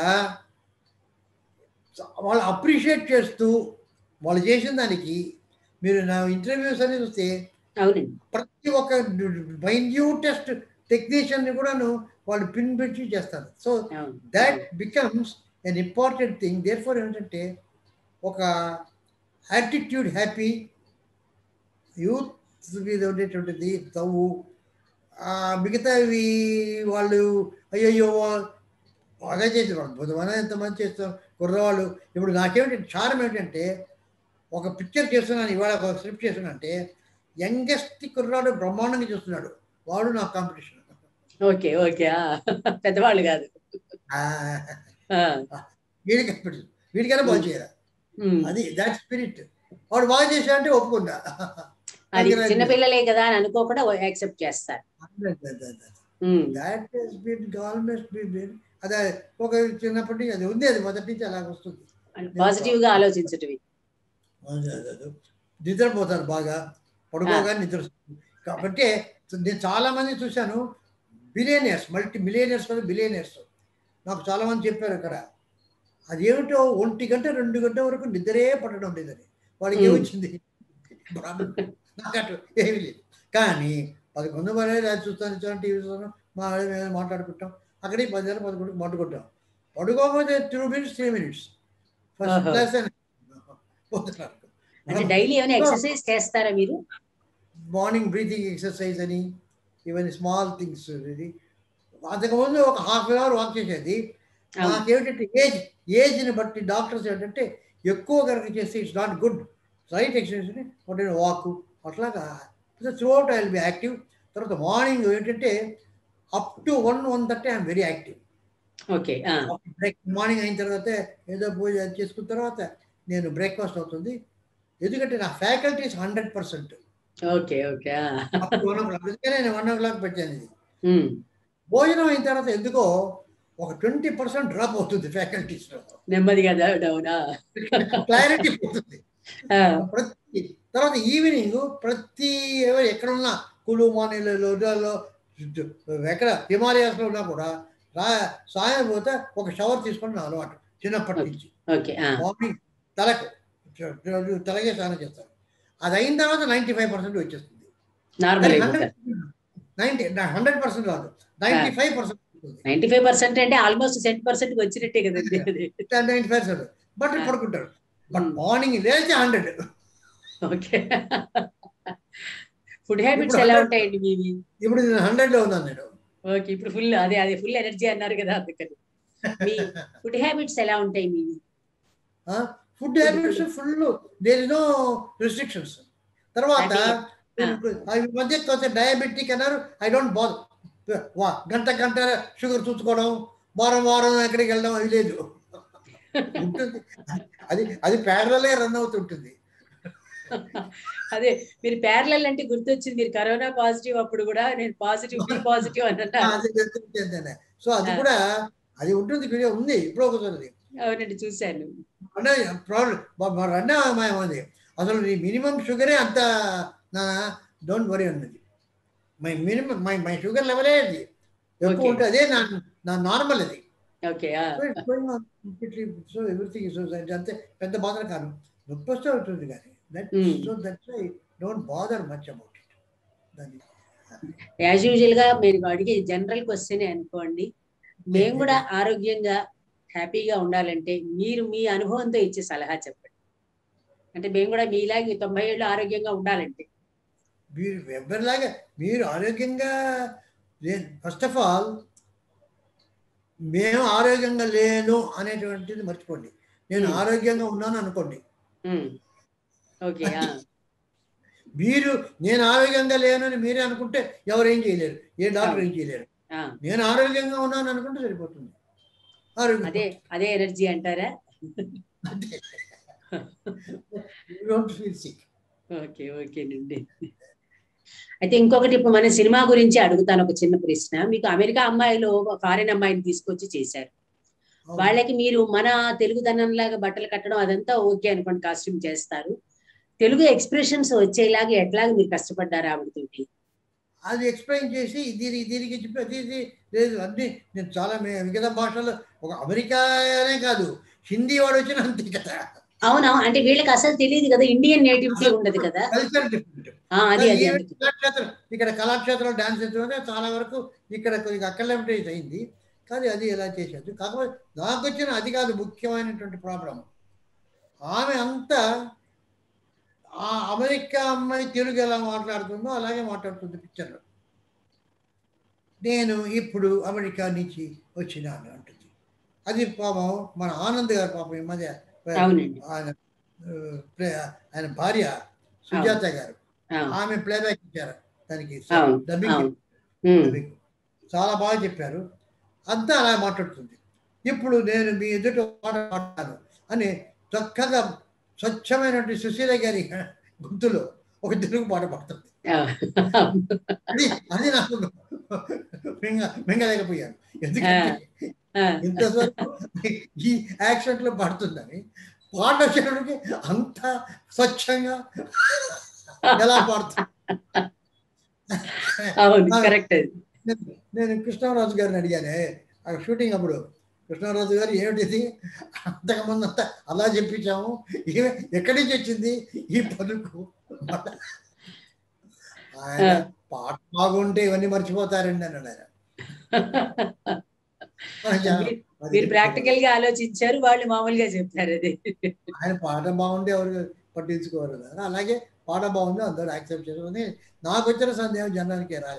వాళ్ళు అప్రిషియేట్ చేస్తూ వాళ్ళు చేసిన దానికి మీరు నా ఇంటర్వ్యూస్ అనేది చూస్తే అవునండి ప్రతి ఒక్క మైన్యూటెస్ట్ టెక్నీషియన్ని కూడాను వాళ్ళు పిన్ పెట్టి చేస్తారు సో అవును that becomes an important thing there for ఏంటంటే ఒక యాటిట్యూడ్ హ్యాపీ యూత్ మీద ఉండేటువంటిది తవ్వు ఆ మిగతావి వాళ్ళు అయ్యయ్యో బాగా చేసేవాళ్ళు బుధవారం ఎంతమంది చేస్తాం కుర్రవాళ్ళు ఇప్పుడు నాకేమిటి చారం ఏంటంటే ఒక పిక్చర్ చేస్తున్నాను ఇవాళ ఒక స్క్రిప్ట్ చేస్తున్నా అంటే యంగెస్ట్ కుర్రాడు బ్రహ్మాండంగా చేస్తున్నాడు వాడు నా కాంపిటీషన్ ఓకే ఓకే ఆ, పెద్దవాళ్ళు కాదు ఆ, వీడికి కాంపిటీషన్ వీడికైనా బాగా చేయాలి ఉమ్. అది దాట్ స్పిరిట్ వాడు బాగా చేశా అంటే ఒప్పుకుంటా అది చిన్నపిల్లలే కదా అని అనుకోకుండా యాక్సెప్ట్ చేస్తారు ఉమ్. దాట్ స్పిరిట్ ఆల్మోస్ట్ అదే ఒక చిన్నప్పటి నుంచి అది ఉంది అది మొదటి నుంచి అలాగ వస్తుంది పాజిటివ్ గా ఆలోచించటవి అదే, అదే, అదే. నిద్రపోతారు బాగా పడుకోగా నిద్ర వస్తుంది. కాబట్టి నేను చాలా మంది చూశాను బిలియనియర్స్ మల్టీ మిలియనియర్స్ కదా బిలియనియర్స్ నాకు చాలా మంది చెప్పారు ఇక్కడ అదేమిటో ఒంటి గంట రెండు గంట వరకు నిద్రే పట్టడం లేదని వాడికి Hmm. ఏమొచ్చింది నాకు అటు ఏమీ లేదు కానీ పదకొండు వరకు రాజు చూస్తాను చూస్తాను టీవీ చూస్తాను మా ఆవిడ మేము మాట్లాడుకుంటాం అక్కడికి పదిహేను పదకొండుకి పడుకుంటాం పడుకోకపోతే two minutes three minutes first ఆహా. క్లాస్ అంటే డైలీ ఏమైనా ఎక్సర్సైజ్ చేస్తారా మీరు మార్నింగ్ బ్రీతింగ్ ఎక్సర్సైజ్ అని ఇవన్నీ స్మాల్ థింగ్స్ ఇది అంతకుముందు ఒక హాఫ్ అన్ అవర్ వాక్ చేసేది అవును. నాకేమిటంటే ఏజ్ ఏజ్ని బట్టి డాక్టర్స్ ఏంటంటే ఎక్కువ కనుక చేస్తే it's not good right exercise ఒకటి వాక్ అట్లాగా throughout I will be active తర్వాత మార్నింగ్ ఏంటంటే up to one one thirty I'm very active okay ఆ, బ్రేక్ మార్నింగ్ అయిన తర్వాత ఏదో పూజ అది చేసుకున్న తర్వాత నేను బ్రేక్ఫాస్ట్ అవుతుంది ఎందుకంటే నా faculties hundred percent okay okay ఆ. అప్పుడు వన్ ఓ క్లాక్ అందుకే నేను వన్ ఓ క్లాక్ పెట్టాను ఇది ఉమ్. భోజనం అయిన తర్వాత ఎందుకో ఒక ట్వంటీ పర్సెంట్ డ్రాప్ అవుతుంది ఫ్యాకల్టీస్ నెమ్మదిగా డౌనా క్లారిటీ పోతుంది ప్రతి తర్వాత ఈవినింగ్ ప్రతి ఎవరు ఎక్కడున్నా కులు మానేలలో ఎక్కడ హిమాలయాస్లో ఉన్నా కూడా రా సాయం పోతే ఒక షవర్ తీసుకొని నా అలవాటు చిన్నప్పటి నుంచి ఓకే ఆ, మార్నింగ్ తలకు తలగే స్నానం చేస్తారు అది అయిన తర్వాత నైంటీ ఫైవ్ పర్సెంట్ వచ్చేస్తుంది నార్మల్ అయిపోతారు నైంటీ హండ్రెడ్ పర్సెంట్ రాదు ninety five percent ninety five percent అంటే ఆల్మోస్ట్ సెంట్ పర్సెంట్ వచ్చినట్టే కదండి అది ninety five percent but Ah. పడుకుంటారు బట్ Hmm. మార్నింగ్ లేచి హండ్రెడ్ ఓకే ఫుడ్ హ్యాబిట్స్ ఇప్పుడు ఎలా hundred- ఉంటాయండి మీవి ఇప్పుడు నేను హండ్రెడ్లో ఉన్నాను నేను ఓకే ఇప్పుడు ఫుల్ అదే అదే ఫుల్ ఎనర్జీ అన్నారు కదా అందుకని మీ ఫుడ్ హ్యాబిట్స్ ఎలా ఉంటాయి మీవి food habits full there is no restrictions తర్వాత అది, ఈ మధ్య కొంచెం డయాబెటిక్ అన్నారు ఐ డోంట్ బాద్ వా గంట గంట షుగర్ చూసుకోవడం వారం వారం ఎక్కడికి వెళ్ళడం అది లేదు ఉంటుంది అది అది ప్యారలే రన్ అవుతుంటుంది అదే మీరు ప్యారలల్ అంటే గుర్తొచ్చింది మీరు కరోనా పాజిటివ్ అప్పుడు కూడా నేను పాజిటివ్ బి పాజిటివ్ ఆ, అన్నా అది గుర్తుంటుంది. సో అది Ah. కూడా అది ఉంటుంది వీడియో ఉంది ఇప్పుడు ఒకసారి అవునండి చూశాను అంటే ప్రాబ్లం రన్ మాయం ఉంది అసలు నీ మినిమం షుగరే అంత నా డోంట్ వరీ అన్నది my minimum my my sugar లెవెలే అది ఎక్కువ Okay. ఉంటే అదే నా నా నార్మల్ అది okay so it's going on completely so everything is అంతే పెద్ద బాధ కాదు నొప్పి వస్తే ఉంటుంది కానీ that Hmm. So that's I don't bother much about it దాన్ని యాజ్ యూజువల్ గా మీరు అడిగే జనరల్ క్వశ్చన్ అనుకోండి మేము కూడా ఆరోగ్యంగా హ్యాపీగా ఉండాలంటే మీరు మీ అనుభవంతో ఇచ్చే సలహా చెప్పండి అంటే మేము కూడా మీలాగే తొంభై ఏళ్ళు ఆరోగ్యంగా ఉండాలంటే మీరు ఎవరిలాగా మీరు ఆరోగ్యంగా ఫస్ట్ ఆఫ్ ఆల్ మేము ఆరోగ్యంగా లేను అనేటువంటిది మర్చిపోండి నేను Hmm. ఆరోగ్యంగా ఉన్నాను అనుకోండి ఉమ్. ఓకే ఆ, మీరు నేను ఆరోగ్యంగా లేను అని మీరే అనుకుంటే ఎవరు ఏం చేయలేరు ఏ డాక్టర్ ఏం చేయలేరు ఆ. నేను ఆరోగ్యంగా ఉన్నాను అనుకుంటే సరిపోతుంది ఆరోగ్యం అదే అదే ఎనర్జీ అంటారా అంతే డోంట్ ఫీల్ సిక్ ఓకే ఓకేనండి అయితే ఇంకొకటి ఇప్పుడు మన సినిమా గురించి అడుగుతాను ఒక చిన్న ప్రశ్న మీకు అమెరికా అమ్మాయిలు ఫారిన్ అమ్మాయిని తీసుకొచ్చి చేశారు వాళ్ళకి మీరు మన తెలుగుదనం లాగా బట్టలు కట్టడం అదంతా ఓకే అనుకోండి కాస్ట్యూమ్ చేస్తారు తెలుగు ఎక్స్ప్రెషన్స్ వచ్చేలాగా ఎట్లాగా మీరు కష్టపడ్డారు ఆవిడతోటి అది ఎక్స్ప్లెయిన్ చేసి దీని దీనికి చెప్పి అది ఇది లేదు అన్ని నేను చాలా మి- మిగతా భాషల్లో ఒక అమెరికానే కాదు హిందీ వాడు వచ్చిన అంతే కదా అవునవును అంటే వీళ్ళకి అసలు తెలియదు కదా ఇండియన్ నేటివిటీ ఉండదు కదా కల్చర్ డిఫరెంట్ ఆ, అది అది అందుకు. కళాక్షేత్రం ఇక్కడ కళాక్షేత్రంలో డాన్స్ చేస్తుంటే చాలా వరకు ఇక్కడ కొద్దిగా అక్కలెంటేజ్ అయింది కానీ అది ఎలా చేసేది కాకపోతే నాకు వచ్చిన అది కాదు ముఖ్యమైనటువంటి ప్రాబ్లం ఆమె అంతా ఆ అమెరికా అమ్మాయి తెలుగు ఎలా మాట్లాడుతుందో అలాగే మాట్లాడుతుంది పిక్చర్లో నేను ఇప్పుడు అమెరికా నుంచి వచ్చినాను అంటుంది అది పాపం మన ఆనంద్ గారు పాపం ఈ మధ్య అవునండి ఆయన ఆ, ప్లే- ఆయన భార్య సుజాత గారు ఆ, ఆమె ప్లేబ్యాక్ ఇచ్చారు దానికి అవును, డబ్బింగ్ అవును. ఉమ్, డబ్బింగ్. చాలా బాగా చెప్పారు అంతా అలా మాట్లాడుతుంది ఇప్పుడు నేను మీ ఎదుట మాట మాట్లాడాను అని చక్కగా స్వచ్ఛమైనటువంటి సుశీల గారి గొంతులో ఒక తెలుగు పాట పాడుతుంది ఆ, అది అది నాకు మింగ మింగలేకపోయాను ఎందుకంటే ఆ, ఇంతవరకు ఈ యాక్సెంట్ లో పడుతుందని పాట వచ్చేటప్పటికి అంత స్వచ్ఛంగా ఎలా పాడుతుంది అవును కరెక్ట్ అది నేను- నేను కృష్ణరాజు గారిని అడిగానే ఆ షూటింగ్ అప్పుడు కృష్ణరాజు గారు ఏమిటిది అంతకుముందు అంతా అలా చెప్పించాము ఏమి ఎక్కడి నుంచి వచ్చింది ఈ పలుకు ఆయన పాట బాగుంటే ఇవన్నీ మర్చిపోతారండి అన్నాడు ఆయన మీరు- మీరు ప్రాక్టికల్ గా ఆలోచించారు వాళ్ళు మామూలుగా చెప్పారు అది ఆయన పాట బాగుంటే ఎవరు పట్టించుకోరు కదా అలాగే పాట బాగుంది అందరూ యాక్సెప్ట్ చేసుకుని నాకు వచ్చిన సందేహం జనానికి రాలే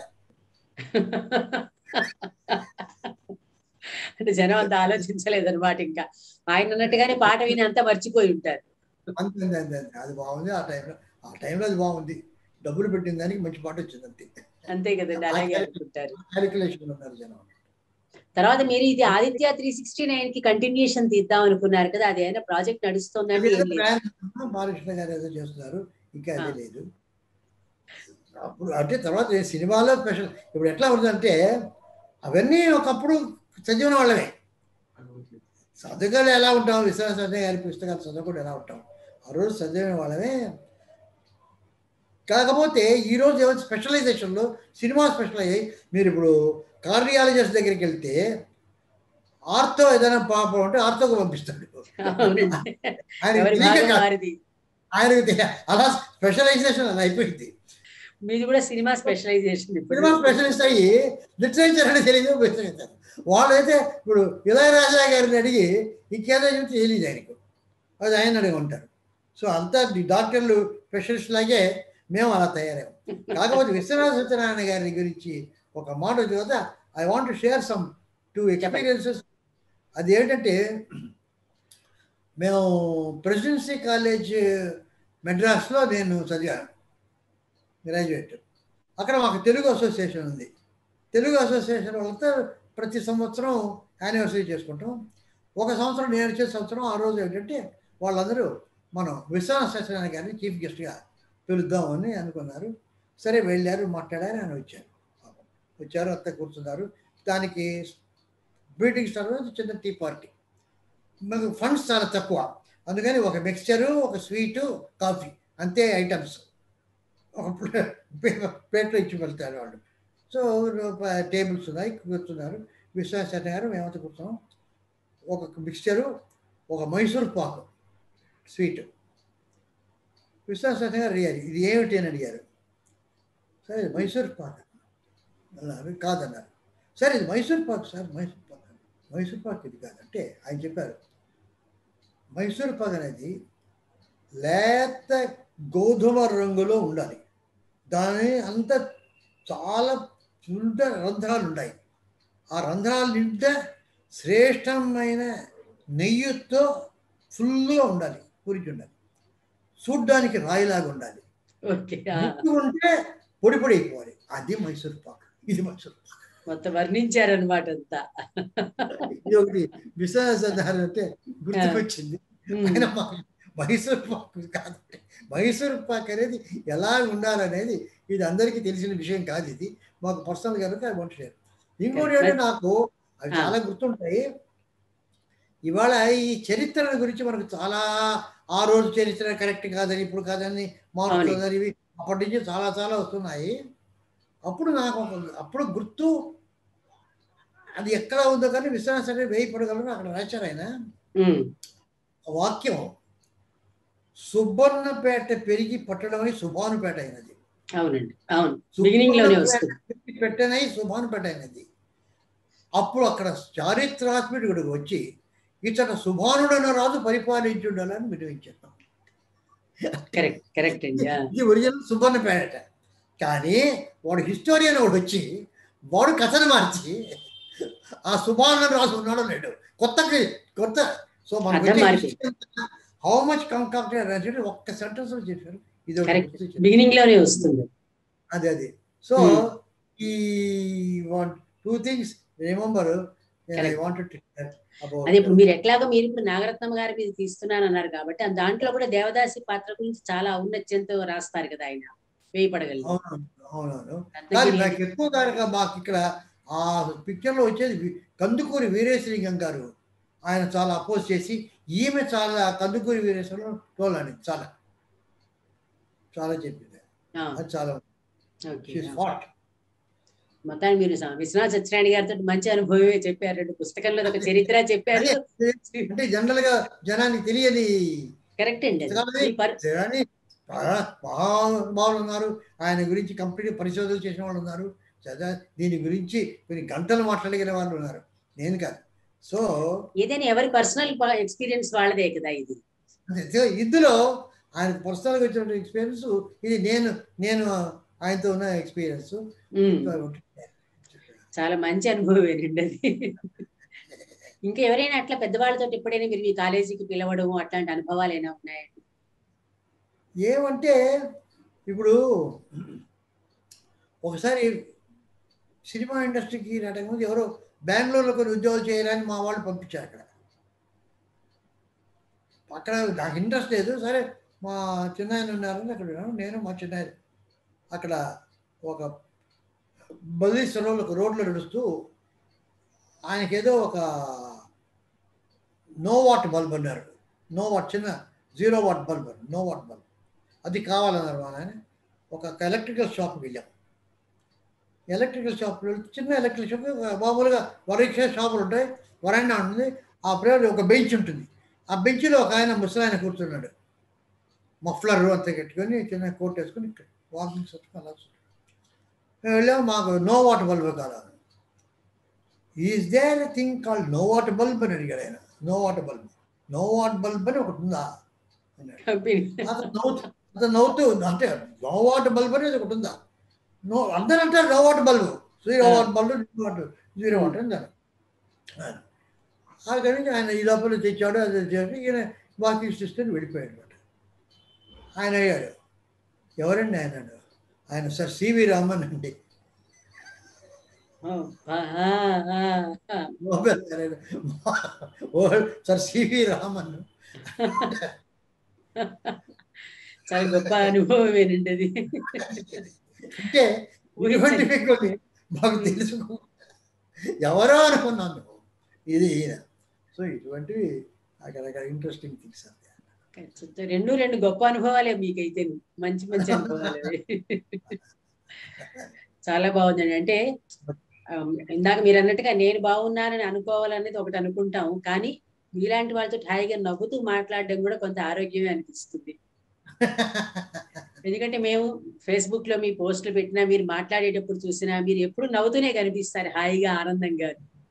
అంటే జనం అంత ఆలోచించలేదు అనమాట ఇంకా ఆయన అన్నట్టుగానే పాట విని అంతా మర్చిపోయి ఉంటారు అంతే అంతే, అంతే అంతే. అది బాగుంది ఆ టైంలో ఆ టైంలో అది బాగుంది డబ్బులు పెట్టిన దానికి మంచి పాట వచ్చింది అంతే అంతే కదండి అలాగే అనుకుంటారు క్యాలిక్యులేషన్ ఉన్నారు జనం తర్వాత మీరు ఇది ఆదిత్య త్రీ సిక్స్టీ నైన్ కి కంటిన్యూషన్ తీద్దాం అనుకున్నారు కదా అది అయినా ప్రాజెక్ట్ నడుస్తుందంటే ఏం లేదు ప్రయాణం బాలకృష్ణ గారు ఏదో చేస్తున్నారు ఇంకా అదే లేదు అప్పుడు అంటే తర్వాత ఈ సినిమాలో స్పెషల్ ఇప్పుడు ఎట్లా ఉందంటే అవన్నీ ఒకప్పుడు చదివిన వాళ్ళమే చదువుకొని ఎలా ఉంటాం విశ్వాస గారి పుస్తకాలు చదవకుండా ఎలా ఉంటాం ఆ రోజు చదివిన వాళ్ళమే కాకపోతే ఈరోజు ఏమైనా స్పెషలైజేషన్లో సినిమా స్పెషల్ అయ్యి మీరు ఇప్పుడు కార్డియాలజిస్ట్ దగ్గరికి వెళ్తే ఆర్తో ఏదైనా పాపం ఉంటే ఆర్తోకి పంపిస్తాడు అవునండి ఆయన ఎవరి తెలియక భాగం కాదు. వారిది ఆయనకు తె- అలా స్పెషలైజేషన్ అలా అయిపోయింది మీది కూడా సినిమా స్పెషలైజేషన్ ఇప్పుడు సినిమా స్పెషలిస్ట్ అయ్యి లిటరేచర్ అని తెలియదు స్పెషలిస్ట్ వాళ్ళైతే ఇప్పుడు ఇళయరాజా గారిని అడిగి ఇంకేదో చెప్తే తెలియదు ఆయనకు అది ఆయన అడిగి ఉంటారు సో అంతా ది డాక్టర్లు స్పెషలిస్ట్ లాగే మేము అలా తయారయ్యాం కాకపోతే విశ్వనాథ సత్యనారాయణ గారి గురించి ఒక మాట చదువుత I want share some two experiences అది ఏంటంటే మేము ప్రెసిడెన్సీ కాలేజ్ మెడ్రాస్లో నేను చదివాను గ్రాడ్యుయేట్ అక్కడ మాకు తెలుగు అసోసియేషన్ ఉంది తెలుగు అసోసియేషన్ వాళ్ళతో ప్రతి సంవత్సరం యానివర్సరీ చేసుకుంటాం ఒక సంవత్సరం నేను వచ్చే సంవత్సరం ఆ రోజు ఏంటంటే వాళ్ళందరూ మనం విశ్వనాథ సత్యనారాయణ గారిని చీఫ్ గెస్ట్గా పిలుద్దామని అనుకున్నారు సరే వెళ్ళారు మాట్లాడారు ఆయన వచ్చారు వచ్చారు అంతా కూర్చున్నారు దానికి మీటింగ్ స్టార్ట్ చిన్న టీ పార్టీ మాకు ఫండ్స్ చాలా తక్కువ అందుకని ఒక మిక్స్చరు ఒక స్వీటు కాఫీ అంతే ఐటమ్స్ ఒక ప్లేట్లో ఇచ్చి వెళ్తారు వాళ్ళు సో టేబుల్స్ ఉన్నాయి కూర్చున్నారు విశ్వాస గారు మేమంతా కూర్చున్నాం ఒక మిక్స్చరు ఒక మైసూర్ పాకు స్వీట్ విశ్వాసంగా అడిగారు ఇది ఏమిటి అని అడిగారు సరే ఇది మైసూర్ పాక్ అన్నారు కాదన్నారు సరే ఇది మైసూర్ పాక్ సార్ మైసూర్ పాక్ మైసూర్ పాక్ ఇది కాదంటే ఆయన చెప్పారు మైసూర్ పాక్ అనేది లేత గోధుమ రంగులో ఉండాలి దాని అంత చాలా చుంట రంధ్రాలు ఉన్నాయి ఆ రంధ్రాల నిండా శ్రేష్టమైన నెయ్యితో ఫుల్గా ఉండాలి పూరించి ఉండాలి చూడ్డానికి రాయిలాగా ఉండాలి ఓకే ఆ, ముక్కు ఉంటే పొడి పొడి అయిపోవాలి అది మైసూర్ పాక్ ఇది మైసూర్ పాక్ మొత్తం వర్ణించారనమాట అంతా ఇది ఒకటి విశ్వాసాధారం అంటే గుర్తుకొచ్చింది ఉమ్, ఆయన మాకు మైసూర్ పాక్ కాదు మైసూర్ పాక్ అనేది ఎలా ఉండాలనేది ఇది అందరికీ తెలిసిన విషయం కాదు ఇది మాకు పర్సనల్ కనుక ఐ వాంట్ షేర్ ఇంకోటి ఏంటంటే నాకు అవి ఆ. చాలా గుర్తుంటాయి ఇవాళ ఈ చరిత్ర గురించి మనకు చాలా ఆ రోజు చరిత్ర కరెక్ట్ కాదని ఇప్పుడు కాదని మారుతుందని ఇవి అప్పటి నుంచి చాలా చాలా వస్తున్నాయి అప్పుడు నాకు ఒక- అప్పుడు గుర్తు అది ఎక్కడ ఉందో కానీ విశ్వాసం అనేది వేయి పడగలను అక్కడ రాశారు ఆయన ఉమ్, ఆ వాక్యం సుబ్బన్నపేట పెరిగి పట్టడం అని సుభానుపేట అయినది అవునండి అవును బిగినింగ్ లోనే వస్తుంది పెరిగి పెట్టనై సుభానుపేట అయినది అప్పుడు అక్కడ చారిత్రాత్మకుడు వచ్చి ఇతడు సుభానుడన రాజు పరిపాలించుండాలని వినిపించాను కరెక్ట్ కరెక్ట్ అండి ఆ, ఇది ఒరిజినల్ సుబ్బన్నపేట కానీ వాడు హిస్టోరియన్ ఒకడు వచ్చి వాడు కథను మార్చి ఆ సుభాను రాజు ఉన్నాడో లేడు కొత్తకి కొత్త సో అర్థం మారిపోయింది. హౌ మచ్ కంకాక్టెడ్ అని ఒక్క సెంటెన్స్ లో చెప్పారు ఇది ఒకటి Correct. గుర్తు చేశారు. బిగినింగ్ లోనే వస్తుంది అదే అది సో Hmm. ఈ one two things remember I Correct. Wanted to అదే ఇప్పుడు మీరు ఎట్లాగో మీరు ఇప్పుడు నాగరత్నం గారి మీద తీస్తున్నాను అన్నారు కాబట్టి ఆ దాంట్లో కూడా దేవదాసి పాత్ర గురించి చాలా ఔన్నత్యంతో రాస్తారు కదా ఆయన వేయి పడగలి అవునవును అవునవును కానీ రత్నగిరి నాకు ఎక్కువ కనుక మాకు ఇక్కడ ఆ పిక్చర్లో వచ్చేది వి- కందుకూరి వీరేశ్వలింగం గారు ఆయన చాలా అపోజ్ చేసి ఈమె చాలా కందుకూరి వీరేశ్వరం తోలని చాలా చాలా చెప్పింది ఆ, అది చాలా ఓకే ఆ. ఫాట్ మొత్తానికి మీరు స- విశ్వనాథ్ సత్యనారాయణ గారితో మంచి అనుభవమే చెప్పారు రెండు పుస్తకంలో ఒక చరిత్ర చెప్పారు అంటే జనరల్ గా జనానికి తెలియని కరెక్ట్ అండి అది. పుస్తకాలే ఈ పర్- జనాన్ని చాలా మహానుభావులు ఉన్నారు ఆయన గురించి కంప్లీట్ పరిశోధన చేసిన వాళ్ళు ఉన్నారు చదా దీని గురించి కొన్ని గంటలు మాట్లాడగలిగిన వాళ్ళు ఉన్నారు నేను కాదు సో ఏదైనా ఎవరి పర్సనల్ ఎక్స్పీరియన్స్ వాళ్ళదే కదా ఇది సో ఇందులో ఆయన పర్సనల్గా వచ్చిన ఎక్స్పీరియన్స్ ఇది నేను నేను ఆయనతో ఉన్న ఎక్స్పీరియన్స్ ఉమ్, చాలా మంచి అనుభవమేనండి అది ఇంకా ఎవరైనా అట్లా పెద్దవాళ్ళతో ఎప్పుడైనా మీరు మీ కాలేజీకి పిలవడం అట్లాంటి అనుభవాలు ఏమైనా ఉన్నాయండి ఏమంటే ఇప్పుడు ఒకసారి సినిమా ఇండస్ట్రీకి రావడానికి ముందు ఎవరో బెంగళూరులో కొన్ని ఉద్యోగాలు చేయాలని మా వాళ్ళు పంపించారు అక్కడ అక్కడ నాకు ఇంట్రెస్ట్ లేదు సరే మా చిన్నాయన ఉన్నారని అక్కడ ఉన్నాను నేను మా చిన్నాయన అక్కడ ఒక బదిలీ సెలవులు ఒక రోడ్లో నడుస్తూ ఆయనకేదో ఒక నో వాట్ బల్బ్ అన్నారు నో వాట్ చిన్న zero watt bulb no watt bulb అది కావాలన్నారు మా నాయన ఒక ఎలక్ట్రికల్ షాప్కి వెళ్ళాం ఎలక్ట్రికల్ షాప్లో చిన్న ఎలక్ట్రికల్ షాప్ మామూలుగా వరీక్ష షాపులు ఉంటాయి వరండా ఉంటుంది ఆ ప్లేస్ ఒక బెంచ్ ఉంటుంది ఆ బెంచ్లో ఒక ఆయన ముసలాయన కూర్చున్నాడు మఫ్లర్ అంతా కట్టుకొని చిన్న కోట్ వేసుకొని వాకింగ్ సత్తుకొని అలా కూర్చున్నాడు. మేము వెళ్ళాము మాకు నో వాటర్ బల్బ్ కావాలి is there thing called no water bulb అని అడిగాడు ఆయన no water bulb no water bulb అని ఒకటి ఉందా అన్నాడు అతను నవ్వుతూ అతను నవ్వుతూ అంటే నో వాటర్ బల్బ్ అనేది ఒకటి ఉందా నో అందరూ అంటారు no water bulb zero water bulb zero water zero water అంటారు ఆ కానీ ఆయన ఈ లోపల తెచ్చాడు అది చేసి ఈయన వాకింగ్ తీసుకొని వెళ్ళిపోయాడు అనమాట ఆయన అయ్యాడు ఎవరండి ఆయన అన్నాడు. ఆయన సార్ సివి రామన్ అండి ఓ, ఆ, ఆ, ఆ, ఆ. మొబైల్ ఆయన. ఓ సార్ సివి రామన్ చాలా గొప్ప అనుభవమేనండి అది అంటే ఇటువంటివి కొన్ని మాకు తెలుసుకో ఎవరో అనుకున్నాను ఇది ఈయన సో ఇటువంటివి అక్కడ ఇంట్రెస్టింగ్ థింగ్స్ అంతే రెండు రెండు గొప్ప అనుభవాలే మీకైతే మంచి మంచి అనుభవాలు అవి. చాలా బాగుందండి అంటే ఆ, ఇందాక మీరు అన్నట్టుగా నేను బాగున్నానని అనుకోవాలనేది ఒకటి అనుకుంటాం కానీ మీలాంటి వాళ్ళతో హాయిగా నవ్వుతూ మాట్లాడడం కూడా కొంత ఆరోగ్యమే అనిపిస్తుంది ఎందుకంటే మేము ఫేస్బుక్ లో మీ పోస్టులు పెట్టినా మీరు మాట్లాడేటప్పుడు చూసినా మీరు ఎప్పుడు నవ్వుతూనే కనిపిస్తారు హాయిగా ఆనందంగా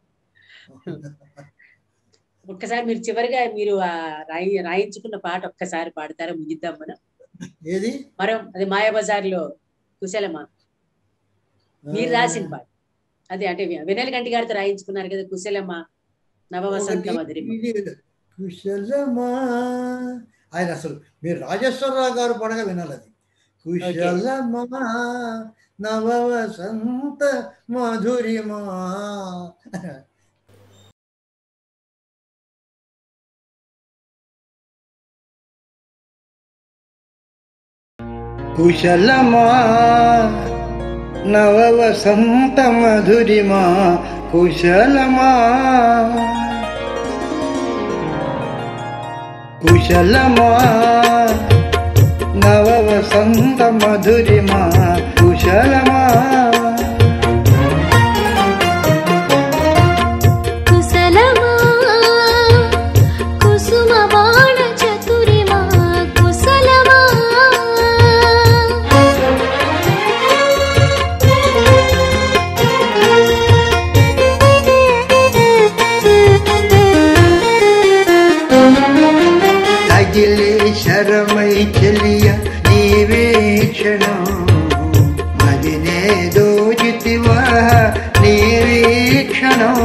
ఒక్కసారి మీరు చివరిగా మీరు ఆ రాయి రాయించుకున్న పాట ఒక్కసారి పాడతారా ముగిద్దాం మనం ఏది మరో అది మాయాబజార్ లో కుశలమా మీరు రాసిన పాట అదే అంటే వినల్ గంటి గారితో రాయించుకున్నారు కదా కుశలమ్మ నవవసంత మధురి ఇది కుశలమా ఆయన అసలు మీరు రాజేశ్వరరావు గారు పడగా వినాలి అది కుశలమా నవ వసంత మధురిమా కుశలమా నవ వసంత మధురిమా కుశలమా కుశలమా నవ వసంత మధురిమా కుశలమా కుశలమా కుసుమ బాణ చతురిమా కుశలమా తగిలే శరమై చెలియ నీవేక్షణం మదినే దోజితివా నీవీక్షణం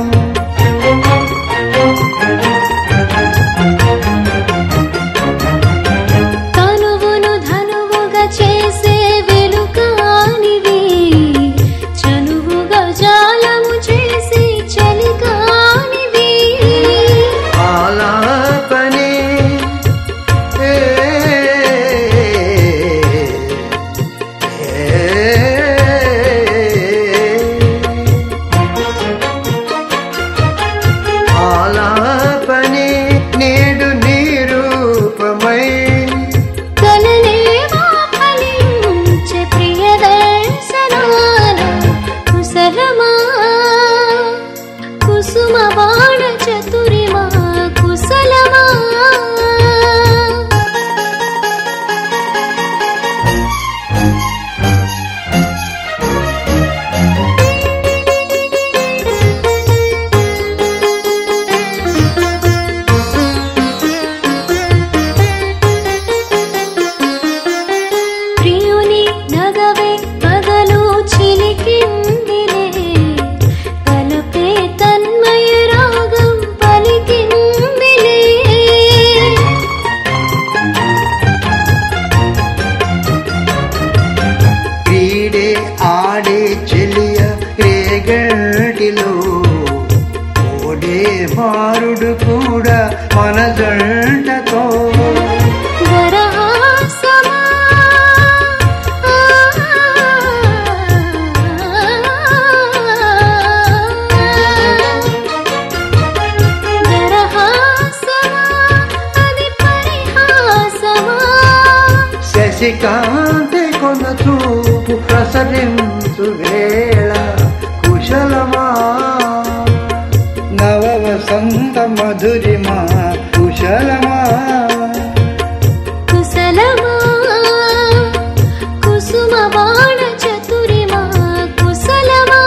తనువును ధనువుగా చేసే వెలుకానివి చనువుగా జాలము చేసి చలికానివి ఆలాపనే ఏ, ఆలాపనే నేడు నిరూపమై కలలేవా ఫలించే ప్రియ దర్శనాన కుశలమా కుసుమ బాణ చతురిమా కుశలమా ప్రియుని నగవే పగలు చిలికిందిలే కలపే తన్మయ రాగం పలికిందిలే క్రీడే ఆడే చెలియ రేగటిలో ఓడే మారుడు కూడా మన జంటతో వరహాసమా వరహాసమా అది పరిహాసమా శశికాంతి కొన చూపు ప్రసరించు వేళ కుశలమా నవ వసంత మధురిమా కుశలమా కుశలమా కుసుమ బాణ చతురిమా కుశలమా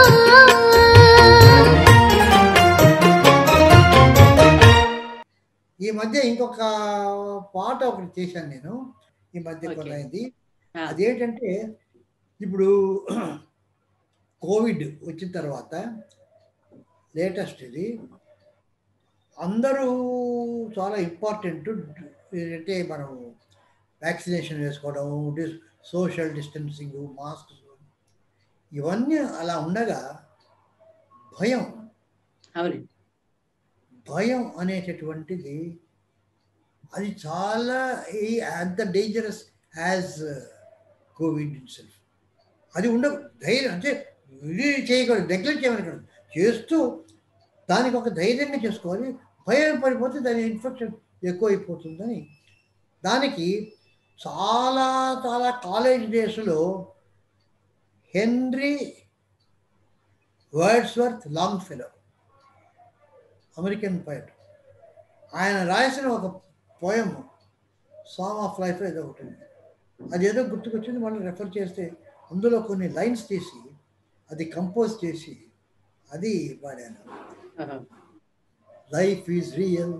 ఈ మధ్య ఇంకొక పాట ఒకటి చేశాను నేను ఈ మధ్య Okay. కొన్నది ఆ. అదేంటంటే ఇప్పుడు కోవిడ్ వచ్చిన తర్వాత లేటెస్ట్ ఇది అందరూ చాలా ఇంపార్టెంట్ అంటే మనం వ్యాక్సినేషన్ వేసుకోవడం డిస్ సోషల్ డిస్టెన్సింగ్ మాస్క్ ఇవన్నీ అలా ఉండగా భయం అవునండి భయం అనేటటువంటిది అది చాలా ఈ- అంత డేంజరస్ యాజ్ కోవిడ్ ఇన్సెల్ఫ్ అది ఉండదు ధైర్యం అంటే ఇది చేయకూడదు నెగ్లెక్ట్ చేయమని చేస్తూ దానికి ఒక ధైర్యంగా చేసుకోవాలి భయం పడిపోతే దాని ఇన్ఫెక్షన్ ఎక్కువైపోతుందని దానికి చాలా చాలా కాలేజ్ డేస్లో Henry Wadsworth Longfellow American poet ఆయన రాసిన ఒక పోయం సాంగ్ ఆఫ్ లైఫ్ ఏదో ఒకటి ఉంది. అది ఏదో గుర్తుకొచ్చింది మనం రెఫర్ చేస్తే అందులో కొన్ని లైన్స్ తీసి అది కంపోజ్ చేసి అది వాడాను ఆహా. Life is real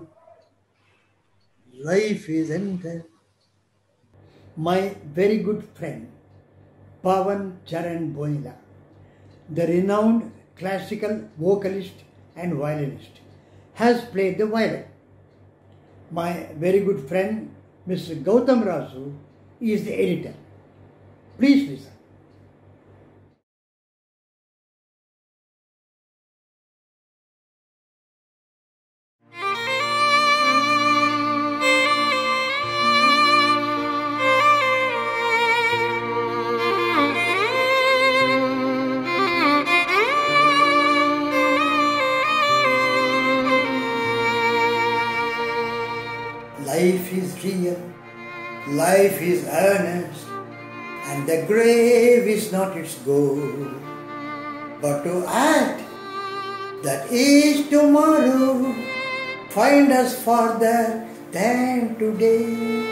life is enter my very good friend Pavan Charan బోయిలా the renowned classical vocalist and violinist, has played the violin. My very good friend, Mr. Gautam Rasu, is the editor. Please listen. Life is real, life is earnest, and the grave is not its goal. But to act that is tomorrow, find us farther than today.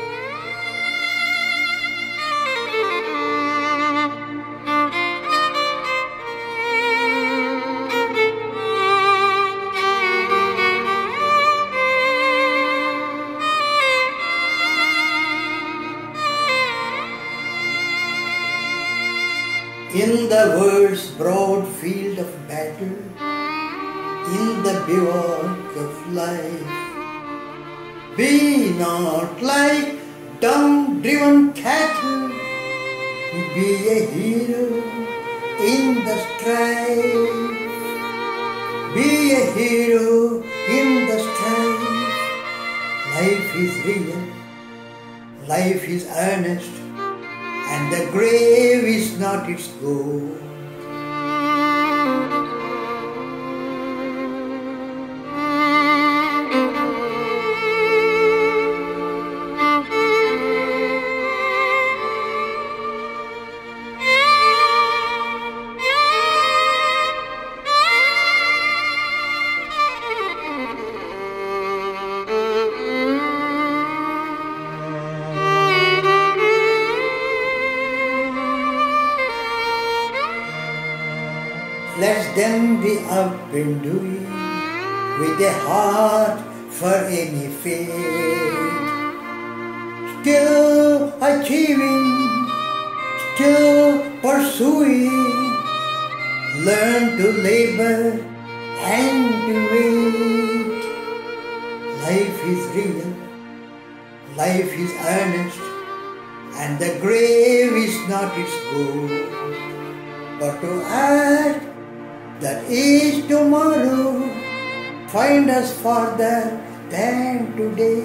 In the world's broad field of battle, in the bivouac of life, be not like dumb driven cattle, be a hero in the strife. Be a hero in the strife. Life is real, life is earnest, and the grave is not its goal. Let them be up and doing with a heart for any fate. Still achieving, still pursuing. Learn to labor and to wait. Life is real, life is earnest, and the grave is not its goal but to act that is tomorrow find us farther than today.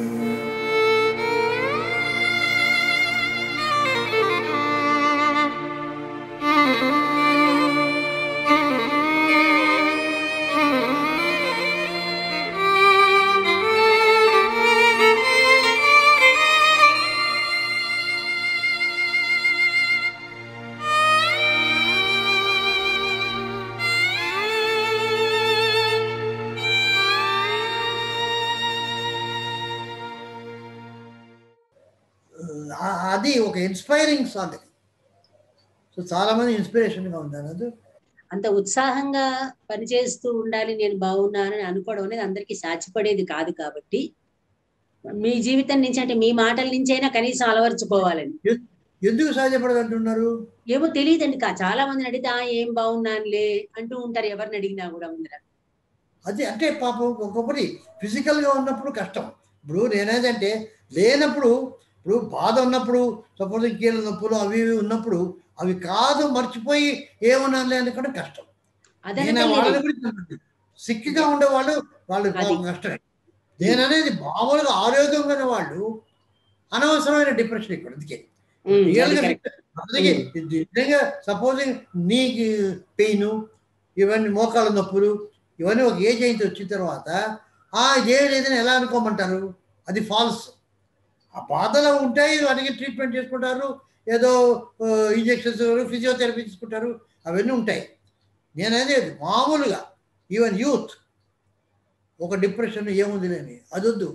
ఆ- అది ఒక inspiring song అది so చాలా మంది ఇన్స్పిరేషన్గా ఉన్నాను అది అంత ఉత్సాహంగా పనిచేస్తూ ఉండాలి నేను బాగున్నానని అనుకోవడం అనేది అందరికీ సాధ్యపడేది కాదు కాబట్టి మీ జీవితం నుంచి అంటే మీ మాటల నుంచైనా కనీసం అలవర్చుకోవాలని ఎందుకు సాధ్యపడదు అంటున్నారు ఏమో తెలియదండి కా చాలా మందిని అడిగితే "ఆ, ఏం బాగున్నానులే అంటూ ఉంటారు ఎవరిని అడిగినా కూడా ముందర అది అంటే పాపం ఒక్కొక్కటి ఫిజికల్గా ఉన్నప్పుడు కష్టం ఇప్పుడు నేనేదంటే లేనప్పుడు ఇప్పుడు బాధ ఉన్నప్పుడు సపోజ్ కీళ్ళ నొప్పులు అవి ఇవి ఉన్నప్పుడు అవి కాదు మర్చిపోయి ఏమన్నానులే అనుకోవడం కష్టం నేను ఆ వాళ్ళని అదనలేదు గురించి అంటున్నాను. సిక్కిగా ఉండేవాళ్ళు వాళ్ళు అది. పాపం కష్టమే నేను అనేది మామూలుగా ఆరోగ్యంగా ఉన్న వాళ్ళు అనవసరమైన డిప్రెషన్ ఇక్కడ అందుకే రియల్గా అందుకే ఇది నిజంగా సపోజింగ్ నీకు పెయిన్ ఇవన్నీ మోకాళ్ళ నొప్పులు ఇవన్నీ ఒక ఏజ్ అయితే వచ్చిన తర్వాత ఆ ఇదే లేదని ఎలా అనుకోమంటారు అది ఫాల్స్ ఆ బాధలు ఉంటాయి వాటికి ట్రీట్మెంట్ చేసుకుంటారు ఏదో ఇంజెక్షన్స్ ఫిజియోథెరపీ తీసుకుంటారు అవన్నీ ఉంటాయి నేను అనేది మామూలుగా ఈవెన్ యూత్ ఒక డిప్రెషన్ ఏముంది లేని అదొద్దు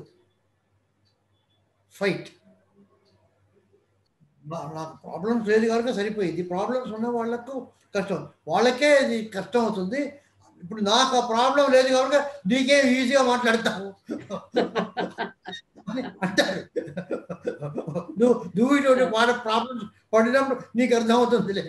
ఫైట్ నాకు ప్రాబ్లమ్స్ లేదు కనుక సరిపోయింది ప్రాబ్లమ్స్ ఉన్న వాళ్ళకు కష్టం వాళ్ళకే ఇది కష్టం అవుతుంది ఇప్పుడు నాకు ఆ ప్రాబ్లం లేదు కనుక నీకేం ఈజీగా మాట్లాడతావు అని అంటారు నువ్వు నువ్వు ఇటువంటి వాళ్ళ ప్రాబ్లమ్స్ పడినప్పుడు నీకు అర్థమవుతుందిలే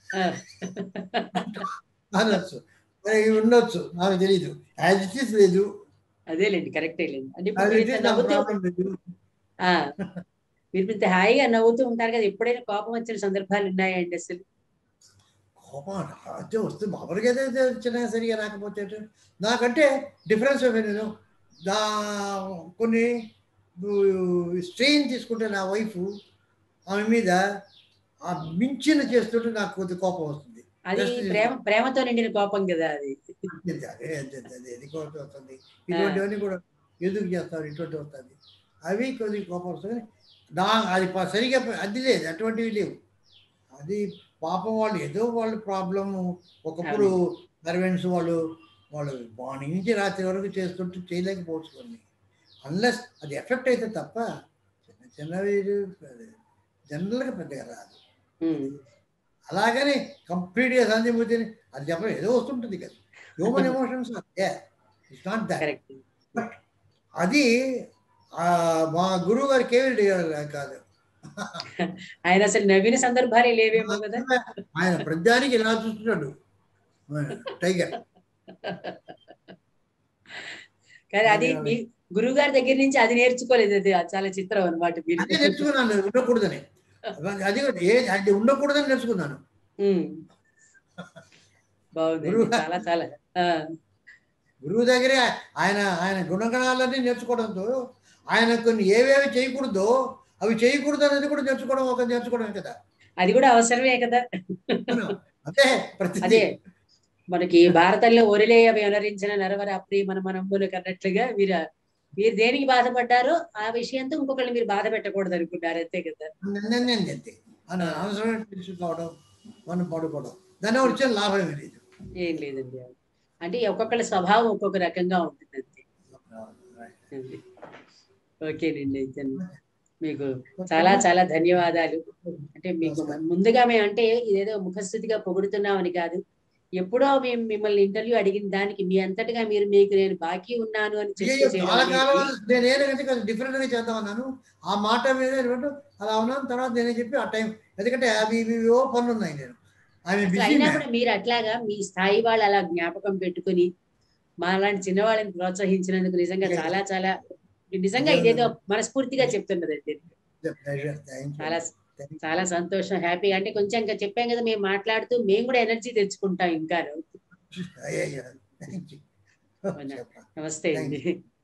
అనొచ్చు మరి ఉండొచ్చు నాకు తెలీదు యాజ్ ఇట్ ఈస్ లేదు అదేలేండి కరెక్టే లేదు అంటే ఇప్పుడు యాజ్ మీరు ఇట్ ఇంత ఈస్ నాకు నవ్వుతూ ప్రాబ్లం లేదు ఆ, మీరు ఇంత హాయిగా నవ్వుతూ ఉంటారు కదా ఎప్పుడైనా కోపం వచ్చిన సందర్భాలు ఉన్నాయండి అసలు కోపం అదే వస్తుంది మామూలుగా ఏదైతే చిన్న సరిగా రాకపోతే ఎటు? నాకంటే డిఫరెన్స్ నేను నా కొన్ని స్ట్రెయిన్ తీసుకుంటే నా వైఫ్ ఆమె మీద ఆ మించిన చేస్తుంటే నాకు కొద్ది కోపం వస్తుంది అది Just ఇది. ప్రేమ ప్రేమతో నిండిన కోపం కదా అది అదే, అదే, అదే, అదే, ఇది కోపం వస్తుంది ఇటువంటివన్నీ కూడా ఎందుకు చేస్తారు ఇటువంటి వస్తుంది అవి కొద్ది కోపం వస్తుంది కానీ నా అది ప- సరిగా ప- అది లేదు అటువంటివి లేవు అది పాపం వాళ్ళు ఏదో వాళ్ళ ప్రాబ్లము ఒకప్పుడు సర్వెంట్స్ వాళ్ళు వాళ్ళు మార్నింగ్ నుంచి రాత్రి వరకు చేస్తుంటే చేయలేకపోవచ్చు కొన్ని అన్లెస్ అది ఎఫెక్ట్ అయితే తప్ప చిన్న చిన్నవి జనరల్గా పెద్దగా రాదు ఉమ్, అలాగని కంప్లీట్గా సంధిమూర్తిని అది చెప్పడం ఏదో వస్తుంటుంది కదా human emotions it's not that correct అది ఆ, మా గురువు గారు కేవీ కాదు ఆయన అసలు నవ్విన సందర్భాలే లేవేమో కదా ఆయన ప్రతిదానికి ఇలా చూస్తున్నాడు టైగర్ కానీ అది మీ గురువు గారి దగ్గర నుంచి అది నేర్చుకోలేదు అది చాలా చిత్రం అనమాట అదే మీరు నేర్చుకున్నాను నేను ఉండకూడదని అది కూడా ఏ అది ఉండకూడదని నేర్చుకున్నాను ఉమ్. బాగుంది గురువు- చాలా చాలా ఆ, గురువు దగ్గరే ఆయన ఆయన గుణగణాలన్నీ నేర్చుకోవడంతో ఆయన కొన్ని ఏవేవి చేయకూడదో అవి చేయకూడదు అనేది కూడా నేర్చుకోవడం ఒక నేర్చుకోవడం కదా అది కూడా అవసరమే కదా అదే ప్రతి అదే మనకి భారతంలో ఒరిలేయ వ్యవహరించిన నరవర అప్రియ మన మనములు కన్నట్లుగా మీరు మీరు దేనికి బాధపడ్డారో ఆ విషయంతో ఇంకొకరిని మీరు బాధ పెట్టకూడదు అనుకున్నారు అంతే కదా నన్ను అంతే మన అవసరమైన తెలుసుకోవడం మనం పడుకోవడం దాని వచ్చిన లాభం ఏమీ లేదు ఏం లేదండి అంటే ఒక్కొక్కరి స్వభావం ఒక్కొక్క రకంగా ఉంటుంది అంతే అది. ఓకేనండి అయితే మీకు చాలా చాలా ధన్యవాదాలు అంటే మీకు ముందుగా మేము అంటే ఇదేదో ముఖస్థుతిగా పొగుడుతున్నామని కాదు ఎప్పుడో మేము మిమ్మల్ని ఇంటర్వ్యూ అడిగిన దానికి మీ అంతటిగా మీరు మీకు నేను బాకీ ఉన్నాను అని చెప్పి అయ్యో, చేయడం చాలా కాలం అనేది- నేను ఏంటంటే కొంచెం డిఫరెంట్ గా చేద్దాం అన్నాను ఆ మాట మీద ఏమంటే అలా ఉన్నాను తర్వాత నేనే చెప్పి ఆ టైం ఎందుకంటే అవి ఇవి ఇవో పనులు ఉన్నాయి నేను ఆమె అసలు బిజీ అయినా కూడా మీరు అట్లాగా మీ స్థాయి వాళ్ళు అలా జ్ఞాపకం పెట్టుకుని మా లాంటి చిన్నవాళ్ళని ప్రోత్సహించినందుకు నిజంగా చాలా చాలా నిజంగా ఇదేదో మనస్ఫూర్తిగా చెప్తున్నదండి చాలా చాలా సంతోషం హ్యాపీ అంటే కొంచెం ఇంకా చెప్పాం కదా మేము మాట్లాడుతూ మేము కూడా ఎనర్జీ తెచ్చుకుంటాం ఇంకా నమస్తే అండి